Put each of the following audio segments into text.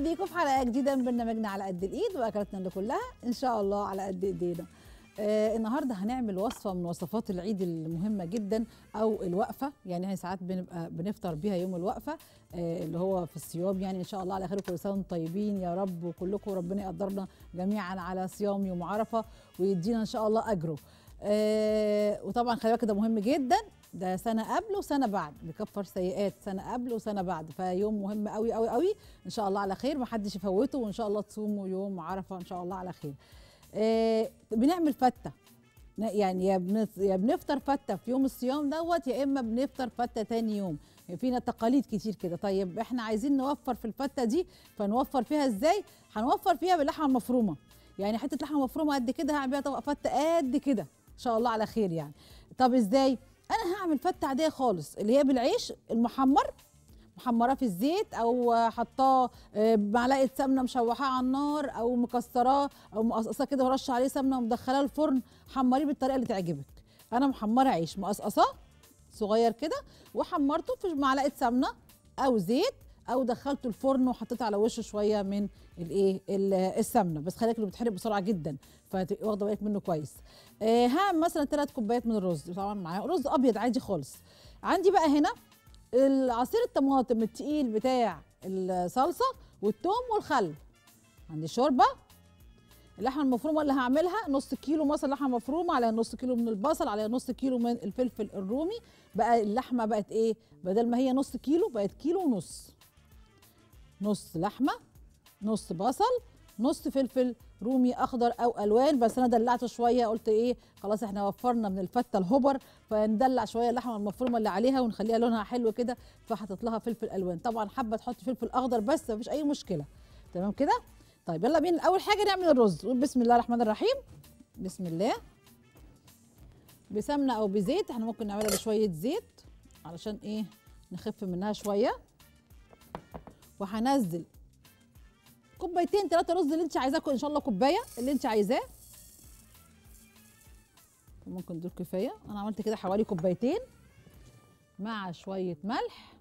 بيكم في حلقه جديده من برنامجنا على قد الايد واكلاتنا اللي كلها ان شاء الله على قد ايدينا آه النهارده هنعمل وصفه من وصفات العيد المهمه جدا او الوقفه يعني احنا ساعات بنبقى بنفطر بيها يوم الوقفه آه اللي هو في الصيام يعني ان شاء الله على خير كل سنه وانتم طيبين يا رب وكلكم ربنا يقدرنا جميعا على صيام يوم عرفه ويدينا ان شاء الله اجره آه وطبعا خلي بالك ده مهم جدا ده سنه قبل وسنه بعد بيكفر سيئات سنه قبل وسنه بعد فيوم مهم قوي قوي قوي ان شاء الله على خير ما حدش يفوته وان شاء الله تصوموا يوم عرفه ان شاء الله على خير آه بنعمل فته يعني يا بنف- يا بنفطر فته في يوم الصيام دوت يا اما بنفطر فته تاني يوم فينا تقاليد كتير كده طيب احنا عايزين نوفر في الفته دي فنوفر فيها ازاي هنوفر فيها باللحمه المفرومه يعني حته لحمه مفرومه قد كده هعمل بيها طبق فته قد كده ان شاء الله على خير يعني طب ازاي انا هعمل فته عاديه خالص اللي هي بالعيش المحمر محمراه في الزيت او حطاه آه، بمعلقه سمنه مشوحاه على النار او مكسراه او مقصقصاه كده ورش عليه سمنه ومدخلاه الفرن حمريه بالطريقه اللي تعجبك انا محمره عيش مقصقصاه صغير كده وحمرته في معلقه سمنه او زيت او دخلته الفرن وحطيت على وشه شويه من الايه ال- السمنه بس خلي بالك انه بيتحرق بسرعه جدا فتبقي واخده بالك منه كويس آه هعمل مثلا ثلاث كوبايات من الرز طبعا معايا رز ابيض عادي خالص عندي بقى هنا العصير الطماطم التقيل بتاع الصلصه والثوم والخل عندي شوربه اللحمه المفرومه اللي هعملها نص كيلو مثلا لحمه مفرومه على نص كيلو من البصل على نص كيلو من الفلفل الرومي بقى اللحمه بقت ايه بدل ما هي نص كيلو بقت كيلو ونص نص لحمه نص بصل نص فلفل رومي اخضر او الوان بس انا دلعته شويه قلت ايه خلاص احنا وفرنا من الفته الهبر فندلع شويه اللحمه المفرومه اللي عليها ونخليها لونها حلو كده فحطيت لها فلفل الوان طبعا حابه تحط فلفل اخضر بس مفيش اي مشكله تمام كده طيب يلا بينا اول حاجه نعمل الرز نقول بسم الله الرحمن الرحيم بسم الله بسمنه او بزيت احنا ممكن نعملها بشويه زيت علشان ايه نخف منها شويه وهنزل كوبايتين ثلاثه رز اللي انت عايزاه ان شاء الله كوبايه اللي انت عايزاه ممكن دول كفايه انا عملت كده حوالي كوبايتين مع شويه ملح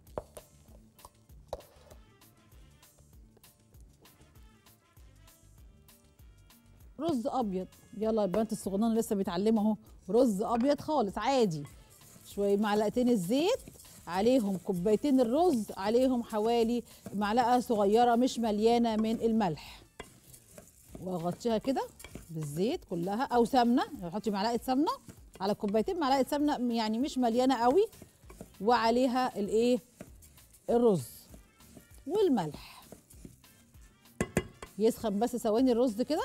رز ابيض يلا البنات الصغننه لسه بيتعلموا اهو رز ابيض خالص عادي شويه معلقتين الزيت عليهم كوبايتين الرز عليهم حوالي معلقه صغيره مش مليانه من الملح واغطيها كده بالزيت كلها او سمنه حطي معلقه سمنه على كوبايتين معلقه سمنه يعني مش مليانه قوي وعليها الايه الرز والملح يسخن بس ثواني الرز كده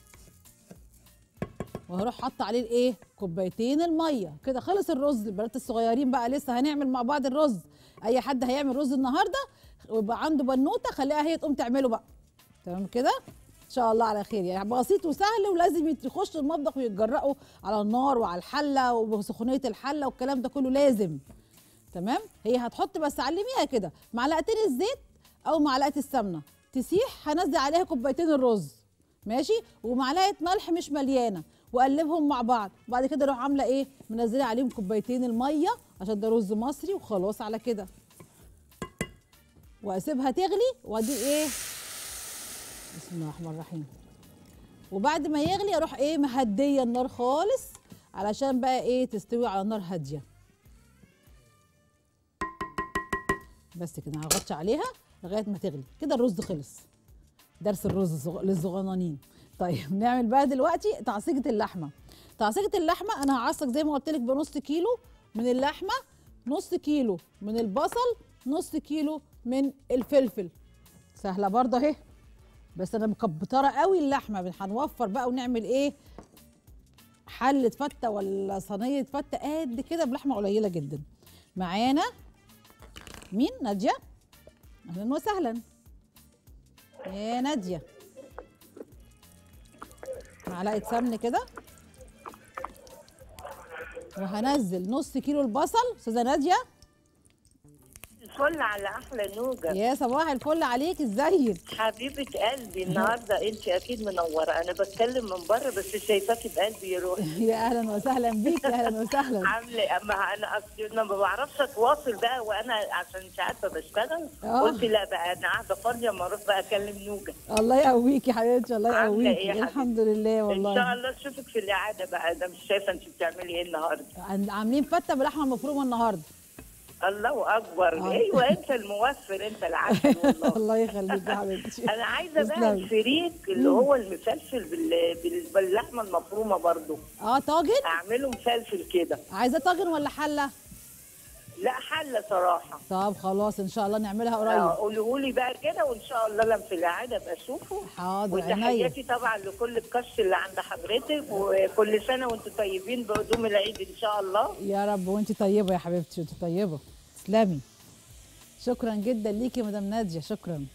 وهروح حاطه عليه الايه كوبايتين الميه كده خلص الرز البنات الصغيرين بقى لسه هنعمل مع بعض الرز اي حد هيعمل رز النهارده ويبقى عنده بنوته خليها هي تقوم تعمله بقى تمام كده ان شاء الله على خير يعني بسيط وسهل ولازم يخشوا المطبخ ويتجرأوا على النار وعلى الحله وسخونيه الحله والكلام ده كله لازم تمام هي هتحط بس علميها كده معلقتين الزيت او معلقه السمنه تسيح هنزل عليها كوبايتين الرز ماشي ومعلقه ملح مش مليانه واقلبهم مع بعض وبعد كده اروح عامله ايه منزله عليهم كوبايتين الميه عشان ده رز مصري وخلاص على كده واسيبها تغلي وادي ايه بسم الله الرحمن الرحيم وبعد ما يغلي اروح ايه مهديه النار خالص علشان بقى ايه تستوي على نار هاديه بس كده هغطي عليها لغايه ما تغلي كده الرز خلص درس الرز الصغ- للصغنانين طيب نعمل بقى دلوقتي تعصيجه اللحمه تعصيجه اللحمه انا هعصج زي ما قلت لك بنص كيلو من اللحمه نص كيلو من البصل نص كيلو من الفلفل سهله برضه اهي بس انا مكبطره قوي اللحمه بن- هنوفر بقى ونعمل ايه حله فته ولا صينيه فته قد كده بلحمه قليله جدا معانا مين ناديه اهلا وسهلا يا ناديه معلقه سمن كده وهنزل نص كيلو البصل استاذه ناديه الفل على احلى نوجه يا صباح الفل عليك ازيك حبيبه قلبي النهارده انت اكيد منوره انا بتكلم من بره بس شايفاكي بقلبي يا روحي يا اهلا وسهلا بيك يا اهلا وسهلا عامله إيه؟ اما انا أصل انا ما بعرفش اتواصل بقى وانا عشان مش عارفه بشتغل آه. قلت لا بقى انا قاعده فاضيه اما اروح بقى اكلم نوجه الله يقويك يا حبيبتي الله عاملة يقويك إيه يا حبيبتي؟ الحمد لله والله ان شاء الله اشوفك في الاعاده بقى انا مش شايفه انت بتعملي ايه النهارده عن- عاملين فته باللحمه المفرومه النهارده الله اكبر آه. ايوه انت الموفر انت العسل والله الله يخليك يا حبيبتي انا عايزه بقى تسلمي. الفريك اللي هو المفلفل بال- بال- باللحمه المفرومه برضو اه طاجن اعمله مفلفل كده عايزاه طاجن ولا حله لا حله صراحه طب خلاص ان شاء الله نعملها آه، قريب قولوا لي بقى كده وان شاء الله لما في الاعاده ابقى اشوفه حاضر عينيا وتحياتي طبعا لكل الكش اللي عند حضرتك وكل سنه وانتم طيبين بقدوم العيد ان شاء الله يا رب وانت طيبه يا حبيبتي وانت طيبه تسلمي شكرا جدا ليكي يا مدام ناديه شكرا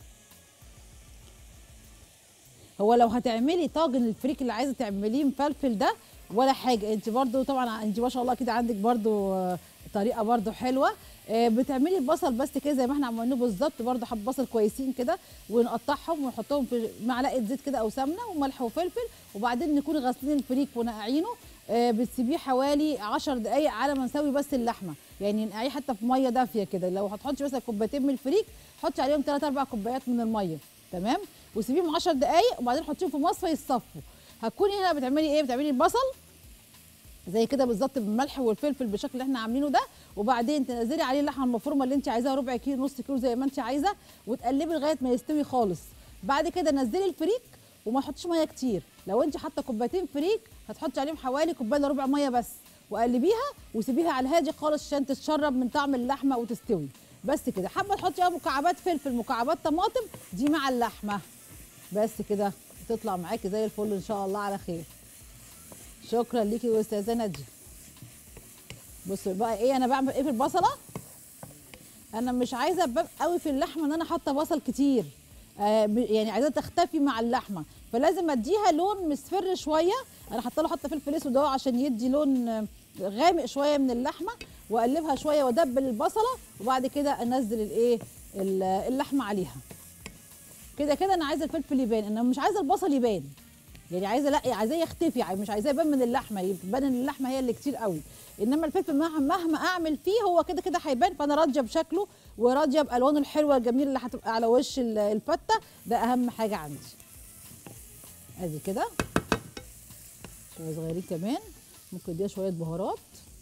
هو لو هتعملي طاجن الفريك اللي عايزه تعمليه مفلفل ده ولا حاجه انت برضو طبعا انت ما شاء الله كده عندك برضو آه، طريقه برضو حلوه آه، بتعملي البصل بس كده زي ما احنا عملناه بالظبط برضو حب بصل كويسين كده ونقطعهم ونحطهم في معلقه زيت كده او سمنه وملح وفلفل وبعدين نكون غاسلين الفريك ونقعينه آه، بتسيبيه حوالي 10 دقائق على ما نسوي بس اللحمه يعني نقعيه حتى في ميه دافيه كده لو هتحطي مثلا كوبايتين من الفريك حطي عليهم 3 4 كوبايات من الميه تمام وسيبيهم 10 دقائق وبعدين حطيهم في مصفى يتصفوا هتكوني هنا بتعملي ايه بتعملي البصل زي كده بالظبط بالملح والفلفل بالشكل اللي احنا عاملينه ده وبعدين تنزلي عليه اللحمه المفرومه اللي انت عايزاها ربع كيلو نص كيلو زي ما انت عايزه وتقلبي لغايه ما يستوي خالص بعد كده نزلي الفريك وما تحطيش ميه كتير لو انت حاطه كوبايتين فريك هتحطي عليهم حوالي كوبايه الا ربع ميه بس وقلبيها وسيبيها على الهادي خالص عشان تتشرب من طعم اللحمه وتستوي بس كده حابه تحطي بقى مكعبات فلفل مكعبات طماطم دي مع اللحمه بس كده تطلع معاكي زي الفل ان شاء الله على خير شكرا ليكي يا استاذه ناديه بصوا بقى ايه انا بعمل ايه في البصله انا مش عايزه ابقى قوي في اللحمه ان انا حاطه بصل كتير آه ب- يعني عايزاها تختفي مع اللحمه فلازم اديها لون مصفر شويه انا حاطه له حتى فلفل اسود اهو عشان يدي لون آه، غامق شويه من اللحمه واقلبها شويه وادبل البصله وبعد كده انزل الايه ال- اللحمه عليها كده كده انا عايزه الفلفل يبان انا مش عايزه البصل يبان يعني عايزه لا عايزاه يختفي يعني مش عايزاه يبان من اللحمه يبان ان اللحمه هي اللي كتير قوي انما الفلفل مهما مهما اعمل فيه هو كده كده هيبان فانا راضيه بشكله وراضيه بالوانه الحلوه الجميله اللي هتبقى على وش ال- الفته ده اهم حاجه عندي ادي كده شويه صغيرين كمان ممكن اديها شويه بهارات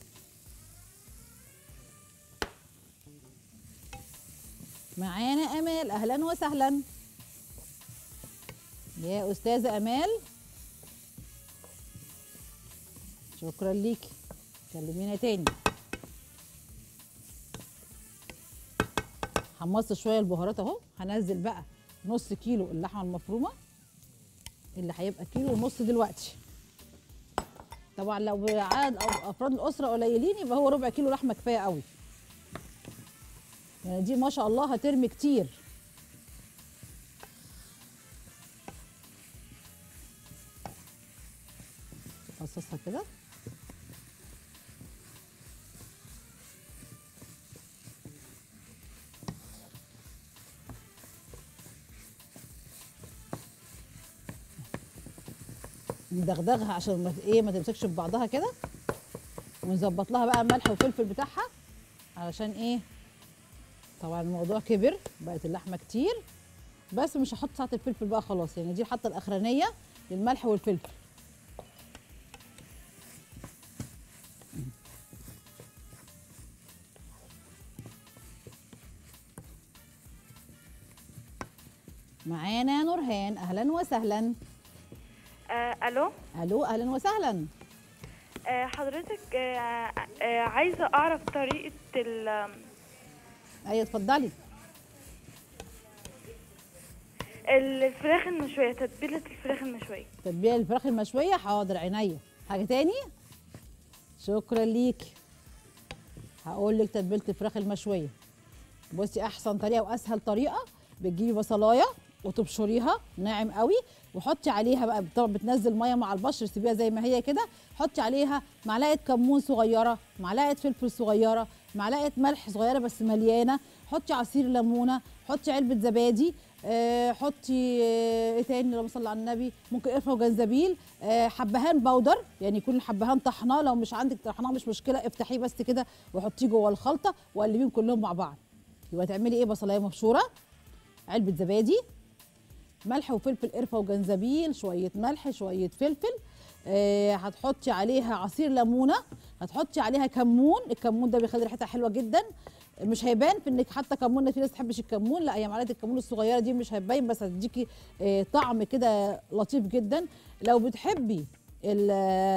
معانا امال اهلا وسهلا يا استاذه امال شكرا ليكي كلمينا تاني حمصت شويه البهارات اهو هنزل بقى نص كيلو اللحمه المفرومه اللي هيبقى كيلو ونص دلوقتي طبعا لو عدد أو افراد الاسره قليلين يبقى هو ربع كيلو لحمه كفايه قوي يعني دي ما شاء الله هترمي كتير فصصها كده ندغدغها عشان ما ايه ما تمسكش في بعضها كده ونظبط لها بقى الملح والفلفل بتاعها علشان ايه طبعا الموضوع كبر بقت اللحمه كتير بس مش هحط ساعه الفلفل بقى خلاص يعني دي الحطه الاخرانيه للملح والفلفل معانا نورهان اهلا وسهلا آه، الو الو اهلا وسهلا آه، حضرتك آه، آه، عايزه اعرف طريقه ال ايوه اتفضلي الفراخ المشويه تتبيله الفراخ المشويه تتبيله الفراخ المشويه حاضر عينيا حاجه تاني شكرا ليك هقول لك تتبيله الفراخ المشويه بصي احسن طريقه واسهل طريقه بتجيبي بصلايه وتبشريها ناعم قوي وحطي عليها بقى طبعا بتنزل ميه مع البشر سيبيها زي ما هي كده حطي عليها معلقه كمون صغيره معلقه فلفل صغيره معلقه ملح صغيره بس مليانه حطي عصير ليمونه حطي علبه زبادي آه، حطي آه، ايه تاني اللهم صل على النبي ممكن قرفه وجنزبيل آه، حبهان باودر يعني يكون الحبهان طحناه لو مش عندك طحناه مش مشكله افتحيه بس كده وحطيه جوه الخلطه وقلبيهم كلهم مع بعض يبقى تعملي ايه بصلايه مبشوره علبه زبادي ملح وفلفل قرفه وجنزبيل شويه ملح شويه فلفل آه هتحطي عليها عصير ليمونه هتحطي عليها كمون الكمون ده بيخلي ريحتها حلوه جدا مش هيبان في انك حاطه كمون في ناس تحبش الكمون لا هي معلقه الكمون الصغيره دي مش هتبين بس هتديكي آه طعم كده لطيف جدا لو بتحبي ال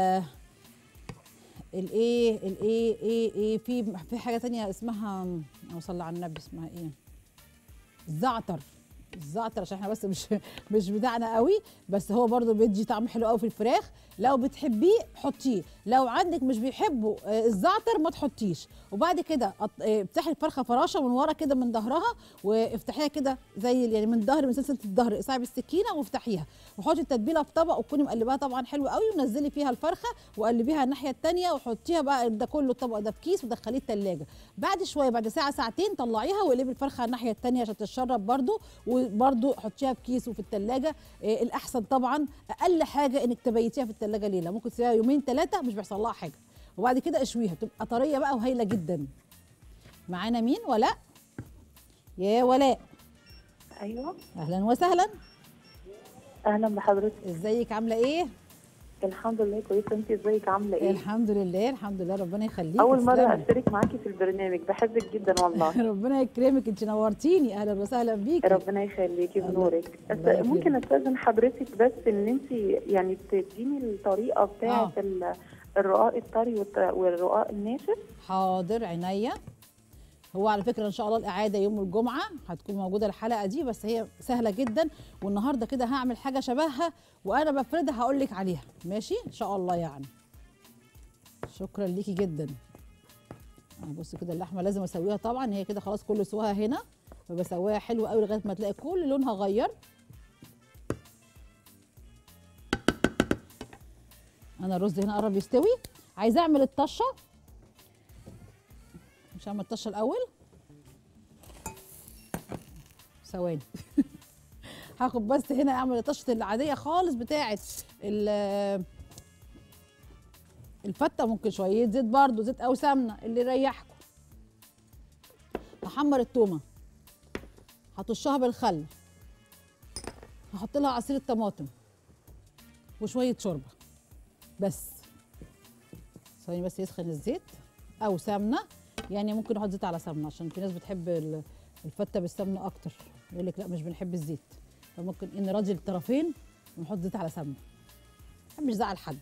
الايه الايه ايه ايه في في حاجه تانية اسمها او صلى على النبي اسمها ايه الزعتر الزعتر عشان احنا بس مش مش بتاعنا قوي بس هو برضو بيدي طعم حلو قوي في الفراخ لو بتحبيه حطيه لو عندك مش بيحبوا آه، الزعتر ما تحطيش وبعد كده قط- آه، افتحي الفرخه فراشه من ورا كده من ظهرها وافتحيها كده زي يعني من ظهر من سلسله الظهر اقطعي بالسكينه وافتحيها وحطي التتبيله في طبق وتكوني مقلباها طبعا حلو قوي ونزلي فيها الفرخه وقلبيها الناحيه الثانيه وحطيها بقى ده كله الطبق ده في كيس ودخليه الثلاجه بعد شويه بعد ساعه ساعتين طلعيها وقلبي الفرخه على الناحيه الثانيه عشان تتشرب برده وبرده حطيها في كيس وفي الثلاجه إيه الاحسن طبعا اقل حاجه انك تبيتيها في الثلاجه ليله ممكن تسيبها يومين ثلاثه مش بيحصل لها حاجه وبعد كده اشويها بتبقى طريه بقى وهايله جدا معانا مين ولاء يا ولاء ايوه اهلا وسهلا اهلا بحضرتك ازيك عامله ايه الحمد لله كويسه انت ازيك عامله ايه الحمد لله الحمد لله ربنا يخليك اول مره تسلمي. اشترك معاكي في البرنامج بحبك جدا والله ربنا يكرمك انت نورتيني اهلا وسهلا بيكي ربنا يخليكي الله- بنورك الله بس ممكن يكرمك. استاذن حضرتك بس ان انت يعني تديني الطريقه بتاعه آه. ال- الرقاق الطري والت- والرقاق الناشف حاضر عينيا هو على فكره ان شاء الله الاعاده يوم الجمعه هتكون موجوده الحلقه دي بس هي سهله جدا والنهارده كده هعمل حاجه شبهها وانا بفردها هقول لك عليها ماشي ان شاء الله يعني شكرا ليكي جدا أنا بص كده اللحمه لازم اسويها طبعا هي كده خلاص كل سواها هنا فبسويها حلو قوي لغايه ما تلاقي كل لونها غير انا الرز هنا قرب يستوي عايزه اعمل الطشه مش هعمل الطشه الاول ثواني هاخد بس هنا اعمل الطشه العاديه خالص بتاعه ال- الفته ممكن شويه زيت برضو زيت او سمنه اللي يريحكم هحمر التومه هطشها بالخل هحط لها عصير الطماطم وشويه شوربه بس ثواني بس يسخن الزيت او سمنه يعني ممكن نحط زيت على سمنه عشان في ناس بتحب ال- الفته بالسمنه اكتر يقول لك لا مش بنحب الزيت فممكن ان راضي الطرفين ونحط زيت على سمنه ما بحبش زعل حد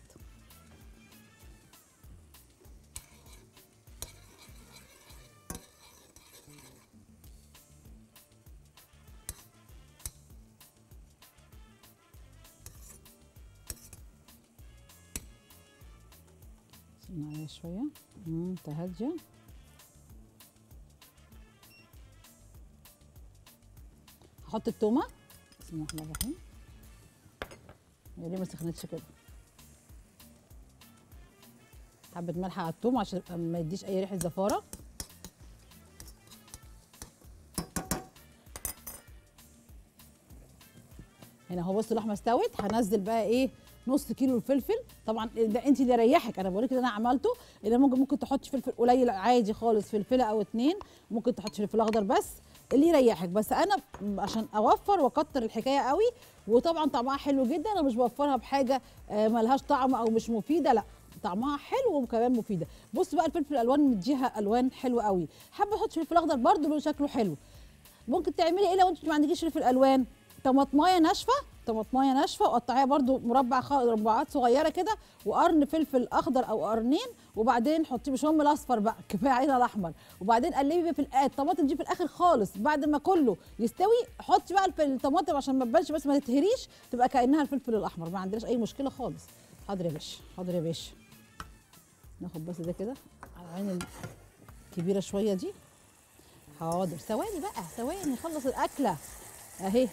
استنى عليها شويه امم تهديه هحط التومه بسم الله الرحمن الرحيم هي ليه ما سخنتش كده حبه ملح على التوم عشان يبقى ما يديش اي ريحه زفاره هنا اهو بصوا اللحمه استوت هنزل بقى ايه نص كيلو الفلفل طبعا ده انت اللي يريحك انا بقول لك اللي انا عملته اللي ممكن ممكن تحطي فلفل قليل عادي خالص فلفله او اتنين ممكن تحطي فلفل اخضر بس اللي يريحك بس انا عشان اوفر واكتر الحكايه قوي وطبعا طعمها حلو جدا انا مش بوفرها بحاجه آه، ملهاش طعم او مش مفيده لا طعمها حلو وكمان مفيده بص بقى الفلفل الالوان مديها الوان حلوه قوي حابه احط فلفل اخضر برده له شكله حلو ممكن تعملي ايه لو انت ما عندكيش فلفل الوان طماطمايه ناشفه طماطمايه ناشفه وقطعيها برده مربع خ... مربعات صغيره كده وقرن فلفل اخضر او قرنين وبعدين حطيه مش مهم الاصفر بقى كفايه علينا الاحمر وبعدين قلبي بيه في الآ- الطماطم دي في الاخر خالص بعد ما كله يستوي حطي بقى الف- الطماطم عشان ما تبانش بس ما تتهريش تبقى كانها الفلفل الاحمر ما عندناش اي مشكله خالص حاضر يا باشا حاضر يا باشا ناخد بس ده كده على العين الكبيره شويه دي حاضر ثواني بقى ثواني نخلص الاكله اهي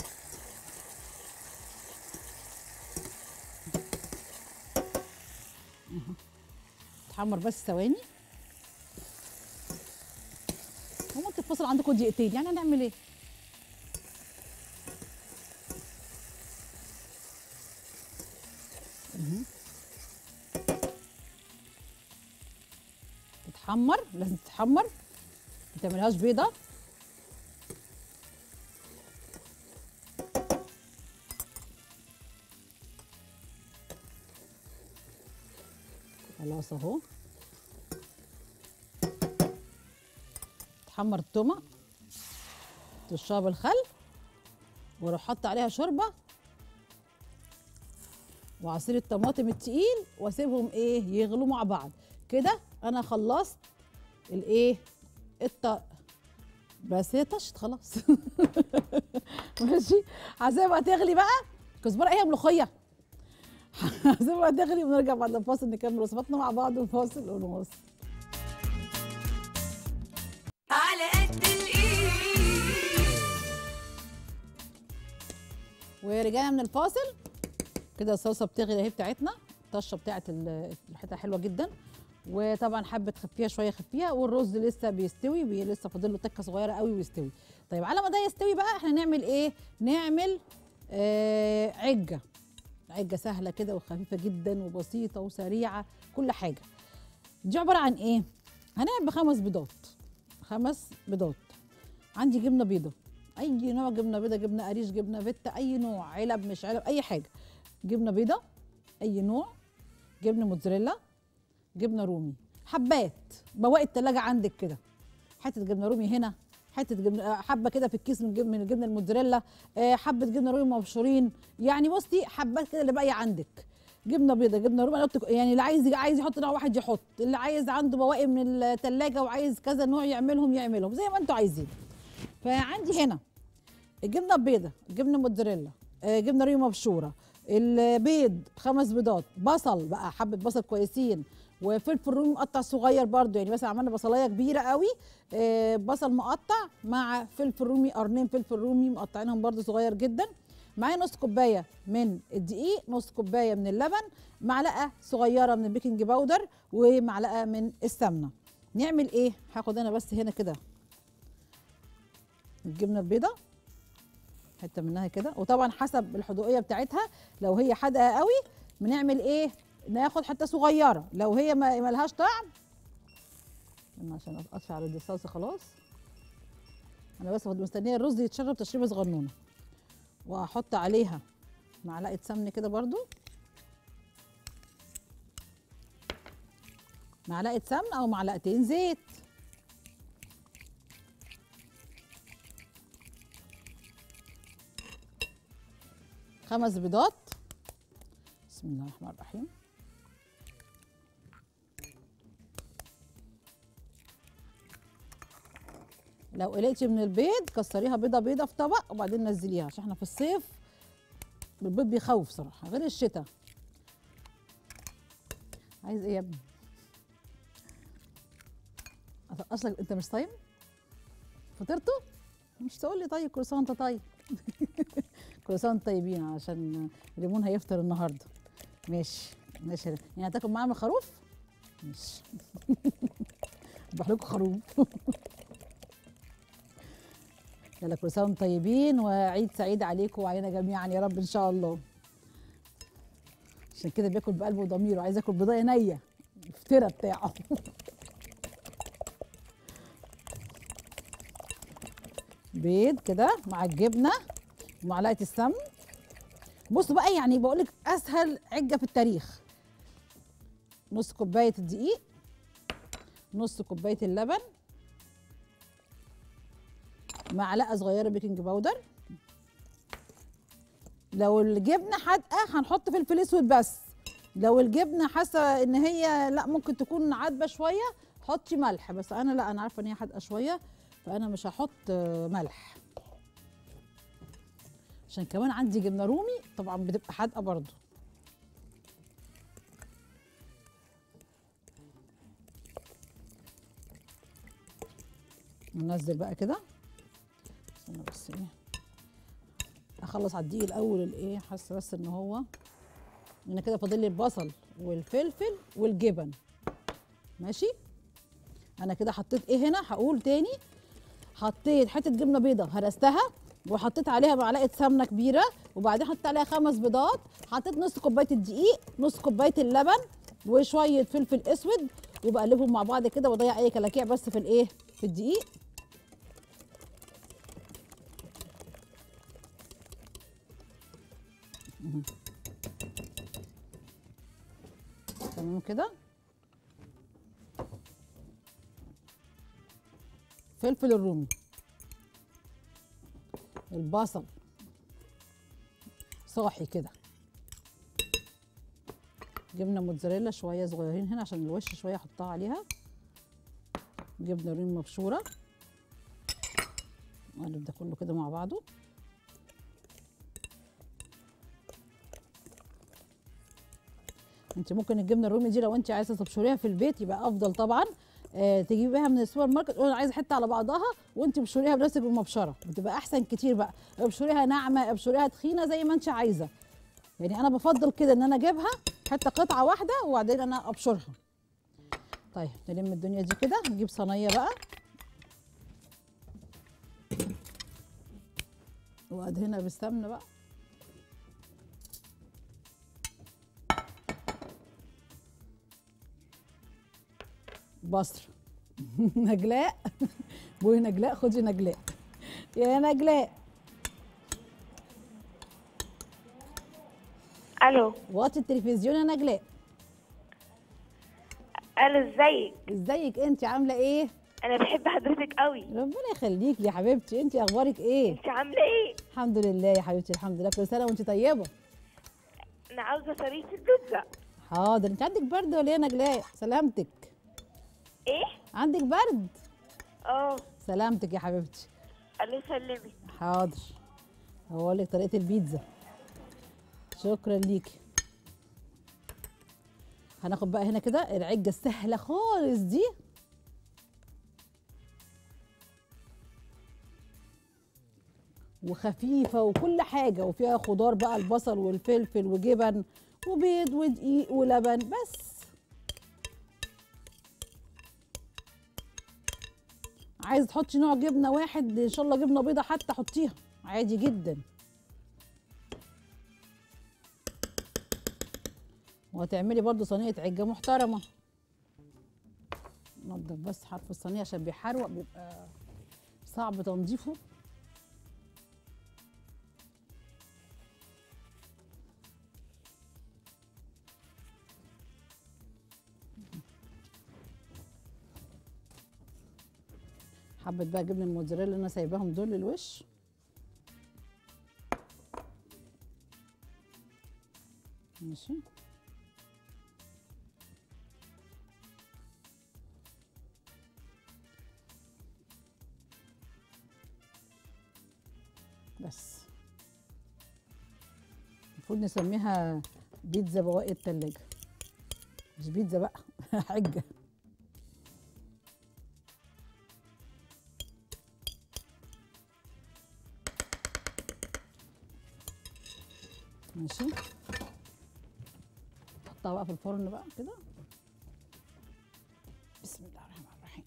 أهو. تحمر بس ثواني الفاصل عندكم دقيقتين يعني هنعمل ايه مهم. تتحمر لازم تتحمر ما تعملهاش بيضه خلاص اهو تحمر التومه ترشها بالخل واروح حاطه عليها شوربه وعصير الطماطم التقيل واسيبهم ايه يغلوا مع بعض كده انا خلصت الايه الط بس هي طشت خلاص ماشي هسيبها تغلي بقى كزبره ايه يا ملوخيه هسيبها تغلي ونرجع بعد الفاصل نكمل وصفاتنا مع بعض وفاصل ونواصل على قد الايد ورجعنا من الفاصل كده الصلصه بتغلي اهي بتاعتنا الطشه بتاعت ال- ريحتها حلوه جدا وطبعا حابه تخفيها شويه خفيها والرز لسه بيستوي بي لسه فاضل له تكه صغيره قوي ويستوي طيب على ما ده يستوي بقى احنا نعمل ايه نعمل آه عجه عجه سهله كده وخفيفه جدا وبسيطه وسريعه كل حاجه دي عباره عن ايه هنعمل بخمس بيضات خمس بيضات عندي جبنه بيضه اي نوع جبنه بيضه جبنه قريش جبنه فيتا اي نوع علب مش علب اي حاجه جبنه بيضه اي نوع جبنه موتزاريلا جبنه رومي حبات بواقي التلاجة عندك كده حته جبنه رومي هنا حته جبنه آه، حبه كده في الكيس من جبنه من الجبنه الموتزاريلا آه، حبه جبنه رومي مبشورين يعني بصي حبات كده اللي باقيه عندك جبنه بيضه جبنه رومي أنا قلت- يعني اللي عايز عايز يحط نوع واحد يحط اللي عايز عنده بواقي من التلاجة وعايز كذا نوع يعملهم يعملهم زي ما انتوا عايزين فعندي هنا الجبنه البيضه جبنه موتزاريلا آه، جبنه رومي مبشوره البيض خمس بيضات بصل بقى حبه بصل كويسين وفلفل رومي مقطع صغير برضو يعني مثلا عملنا بصلايه كبيره قوي آه، بصل مقطع مع فلفل رومي قرنين فلفل رومي مقطعينهم برضو صغير جدا معايا نص كوبايه من الدقيق نص كوبايه من اللبن معلقه صغيره من البيكنج باودر ومعلقه من السمنه نعمل ايه هاخد انا بس هنا كده الجبنه البيضاء حته منها كده وطبعا حسب الحدوقيه بتاعتها لو هي حادقه قوي بنعمل ايه ناخد حته صغيره لو هي ما ملهاش طعم أنا عشان اطفي على دي الصلصه خلاص انا بس كنت مستنيه الرز يتشرب تشريبه صغنونه واحط عليها معلقه سمن كده برضو معلقه سمن او معلقتين زيت خمس بيضات بسم الله الرحمن الرحيم لو قلقتي من البيض كسريها بيضه بيضه في طبق وبعدين نزليها عشان احنا في الصيف البيض بيخوف صراحه غير الشتاء عايز ايه يا ابني اصلك انت مش صايم فطرته مش تقول لي طيب كل سنه وانت طيب كل سنه وانتم طيبين عشان ريمون هيفطر النهارده ماشي ماشي يعني هتاكل معانا خروف ماشي اذبح لكم خروف يلا كل سنه وانتم طيبين وعيد سعيد عليكم وعلينا جميعا يا رب ان شاء الله عشان كده بياكل بقلبه وضميره عايز ياكل بضايه نيه الفتره بتاعه بيض كده مع الجبنه ومعلقه السمن بصوا بقى يعني بقول لك اسهل عجه في التاريخ نص كوبايه الدقيق نص كوبايه اللبن معلقه صغيره بيكنج باودر لو الجبنه حادقه هنحط فلفل اسود بس لو الجبنه حاسه ان هي لا ممكن تكون عادبه شويه حطي ملح بس انا لا انا عارفه ان هي حادقه شويه فانا مش هحط آه، ملح عشان كمان عندي جبنه رومي طبعا بتبقى حادقه برضو ننزل بقى كده استنى بس ايه اخلص على الدقيق الاول الايه حاسه بس ان هو انا كده فاضل لي البصل والفلفل والجبن ماشي انا كده حطيت ايه هنا هقول تاني حطيت حته جبنه بيضه هرستها وحطيت عليها معلقه سمنه كبيره وبعدين حطيت عليها خمس بيضات حطيت نص كوبايه الدقيق نص كوبايه اللبن وشويه فلفل اسود وبقلبهم مع بعض كده وضيع اي كلاكيع بس في الايه في الدقيق مهم. تمام كده فلفل الرومي البصل صاحي كده جبنه موتزاريلا شويه صغيرين هنا عشان الوش شويه احطها عليها جبنه رومي مبشوره نقلب ده كله كده مع بعضه انت ممكن الجبنه الرومي دي لو انت عايزه تبشريها في البيت يبقى افضل طبعا آه تجيبيها من السوبر ماركت تقولي انا عايزه حته على بعضها وانت بشريها بنفسك بالمبشره بتبقى احسن كتير بقى ابشريها ناعمه ابشريها تخينه زي ما انت عايزه يعني انا بفضل كده ان انا اجيبها حته قطعه واحده وبعدين انا ابشرها طيب نلم الدنيا دي كده نجيب صينيه بقى وادهنها بالسمنه بقى بصر نجلاء بوي نجلاء خدي نجلاء يا نجلاء الو وطي التلفزيون يا نجلاء الو ازيك ازيك انت عامله ايه انا بحب حضرتك قوي ربنا يخليك يا حبيبتي انت اخبارك ايه انت عامله ايه الحمد لله يا حبيبتي الحمد لله كل سنه وانت طيبه انا عاوزه طريقه البيتزا حاضر انت عندك برد ولا ايه يا نجلاء سلامتك ايه عندك برد اه سلامتك يا حبيبتي الله يسلمك حاضر هقول لك طريقه البيتزا شكرا ليكي هناخد بقى هنا كده العجه السهله خالص دي وخفيفه وكل حاجه وفيها خضار بقى البصل والفلفل وجبن وبيض ودقيق ولبن بس عايز تحطي نوع جبنه واحد ان شاء الله جبنه بيضه حتى حطيها عادي جدا وهتعملي برضو صينيه عجه محترمه نضف بس حرف الصينيه عشان بيحروق بيبقى صعب تنظيفه حبة بقى جبنة الموتزاريلا اللي انا سايباهم دول للوش ماشي بس المفروض نسميها بيتزا بواقي التلاجة مش بيتزا بقى حجة ماشي نحطها بقى في الفرن بقى كده بسم الله الرحمن الرحيم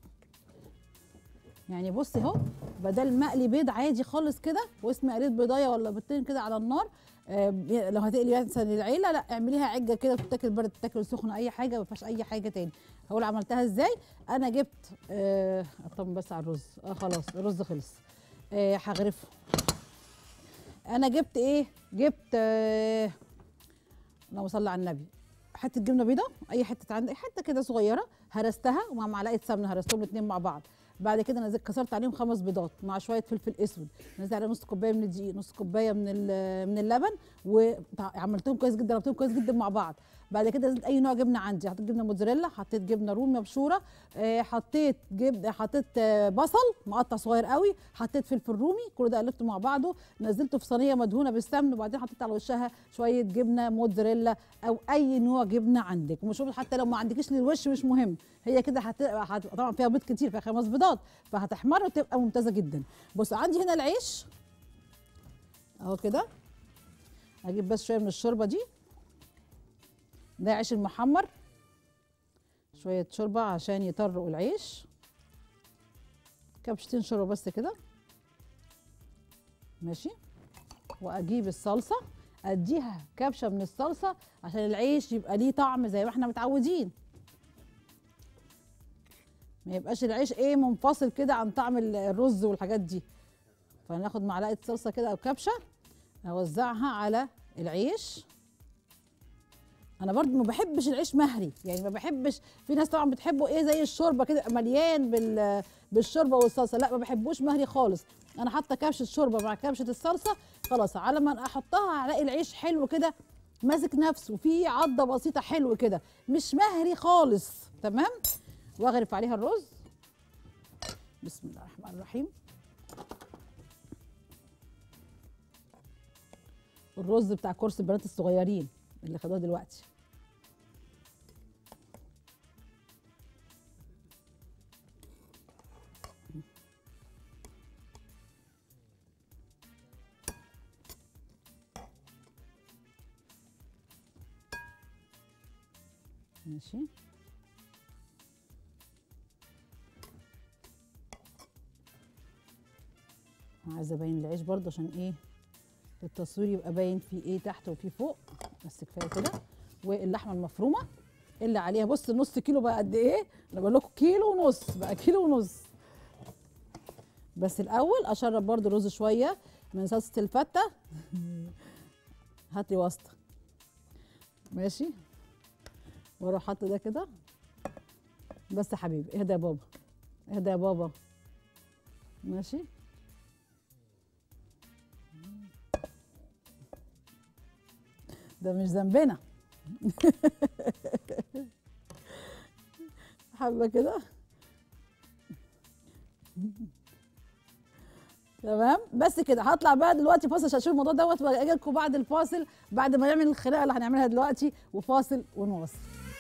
يعني بصي اهو بدل مقلي بيض عادي خالص كده واسمي قليت بيضايه ولا بيضتين كده على النار آه لو هتقلي مثلا للعيله لا اعمليها عجه كده تتاكل برد تتاكل سخنه اي حاجه ما فيهاش اي حاجه تاني هقول عملتها ازاي انا جبت آه اطمن بس على الرز اه خلاص الرز خلص آه هغرفه انا جبت ايه جبت آه اللهم صل على النبي حته جبنه بيضه اي حته عندك حته كده صغيره هرستها ومع معلقه سمنه هرستهم الاثنين مع بعض بعد كده نزلت كسرت عليهم خمس بيضات مع شويه فلفل اسود نزلت عليهم نص كوبايه من الدقيق نص كوبايه من من اللبن وعملتهم كويس جدا ضربتهم كويس جدا مع بعض بعد كده نزلت اي نوع جبنه عندي حطيت جبنه موتزاريلا حطيت جبنه رومي مبشوره آه حطيت جب حطيت آه بصل مقطع صغير قوي حطيت فلفل رومي كل ده قلبته مع بعضه نزلته في صينيه مدهونه بالسمن وبعدين حطيت على وشها شويه جبنه موتزاريلا او اي نوع جبنه عندك ومش حتى لو ما عندكيش للوش مش مهم هي كده هتبقى هت... طبعا فيها بيض كتير فيها خمس بيضات فهتحمر وتبقى ممتازه جدا بص عندي هنا العيش اهو كده اجيب بس شويه من الشوربه دي ده عيش المحمر شويه شوربه عشان يطرقوا العيش كبشتين شوربه بس كده ماشي واجيب الصلصه اديها كبشه من الصلصه عشان العيش يبقى ليه طعم زي ما احنا متعودين ما يبقاش العيش ايه منفصل كده عن طعم ال- الرز والحاجات دي فناخد معلقه صلصه كده او كبشه اوزعها على العيش انا برضو ما بحبش العيش مهري يعني ما بحبش في ناس طبعا بتحبه ايه زي الشوربه كده يبقى مليان بال بالشوربه والصلصه لا ما بحبوش مهري خالص انا حاطه كبشه شوربه مع كبشه الصلصه خلاص على ما احطها هلاقي العيش حلو كده ماسك نفسه وفي عضه بسيطه حلو كده مش مهري خالص تمام واغرف عليها الرز بسم الله الرحمن الرحيم الرز بتاع كورس البنات الصغيرين اللي خدوها دلوقتي ماشي عايزه ابين العيش برضه عشان ايه التصوير يبقى باين فيه ايه تحت وفيه فوق بس كفايه كده واللحمه المفرومه اللي عليها بص نص كيلو بقى قد ايه انا بقول لكم كيلو ونص بقى كيلو ونص بس الاول اشرب برضو رز شويه من صلصه الفته هات لي واسطه ماشي واروح حاطه ده كده بس يا حبيبي اهدى يا بابا اهدى يا بابا ماشي ده مش ذنبنا حبه كده تمام بس كده هطلع بقى دلوقتي فاصل عشان اشوف الموضوع دوت واجي لكم بعد الفاصل بعد ما نعمل الخناقه اللي هنعملها دلوقتي وفاصل ونواصل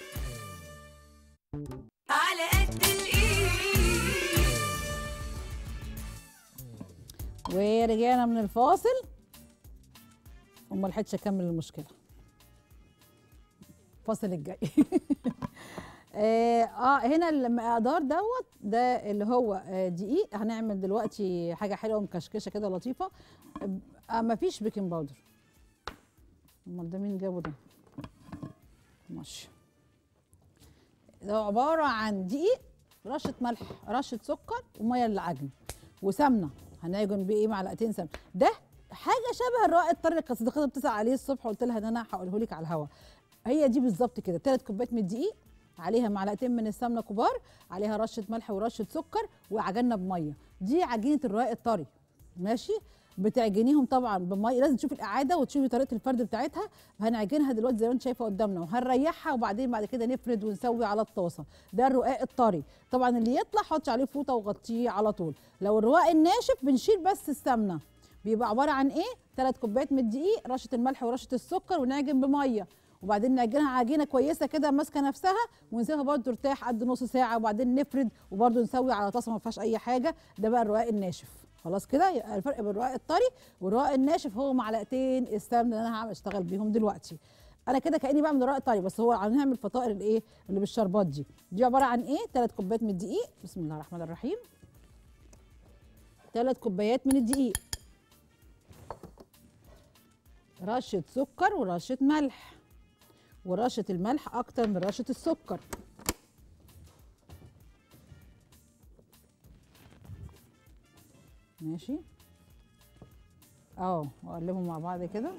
على قد الايد ورجعنا من الفاصل وما لحقتش اكمل المشكله الفاصل الجاي اه آه، هنا المقدار دوت ده اللي هو آه، دقيق هنعمل دلوقتي حاجه حلوه مكشكشه كده لطيفه آه مفيش بيكنج باودر امال ده مين جابه ده ماشي ده عباره عن دقيق رشه ملح رشه سكر وميه للعجن وسمنه هنعجن بيه ايه معلقتين سمنه ده حاجه شبه الرائد الطري اللي كانت صديقتي بتسال عليه الصبح قلت لها ان انا هقوله لك على الهوا هي دي بالظبط كده ثلاث كوبايات من الدقيق عليها معلقتين من السمنه كبار عليها رشه ملح ورشه سكر وعجننا بميه دي عجينه الرقاق الطري ماشي بتعجنيهم طبعا بميه لازم تشوفي الاعاده وتشوفي طريقه الفرد بتاعتها هنعجنها دلوقتي زي ما انت شايفه قدامنا وهنريحها وبعدين بعد كده نفرد ونسوي على الطاسه ده الرقاق الطري طبعا اللي يطلع حطي عليه فوطه وغطيه على طول لو الرقاق الناشف بنشيل بس السمنه بيبقى عباره عن ايه ثلاث كوبايات من الدقيق رشه الملح ورشه السكر ونعجن بميه وبعدين نعجنها عجينه كويسه كده ماسكه نفسها ونسيبها برده ترتاح قد نص ساعه وبعدين نفرد وبرده نسوي على طاسه ما فيهاش اي حاجه ده بقى الرقاق الناشف خلاص كده يبقى الفرق بين الرقاق الطري والرقاق الناشف هو معلقتين السمنه اللي انا هعمل اشتغل بيهم دلوقتي انا كده كاني بعمل الرقاق الطري بس هو هنعمل فطائر الايه اللي بالشربات دي دي عباره عن ايه ثلاث كوبايات من الدقيق بسم الله الرحمن الرحيم ثلاث كوبايات من الدقيق رشه سكر ورشه ملح ورشه الملح اكتر من رشه السكر ماشي اه واقلبهم مع بعض كده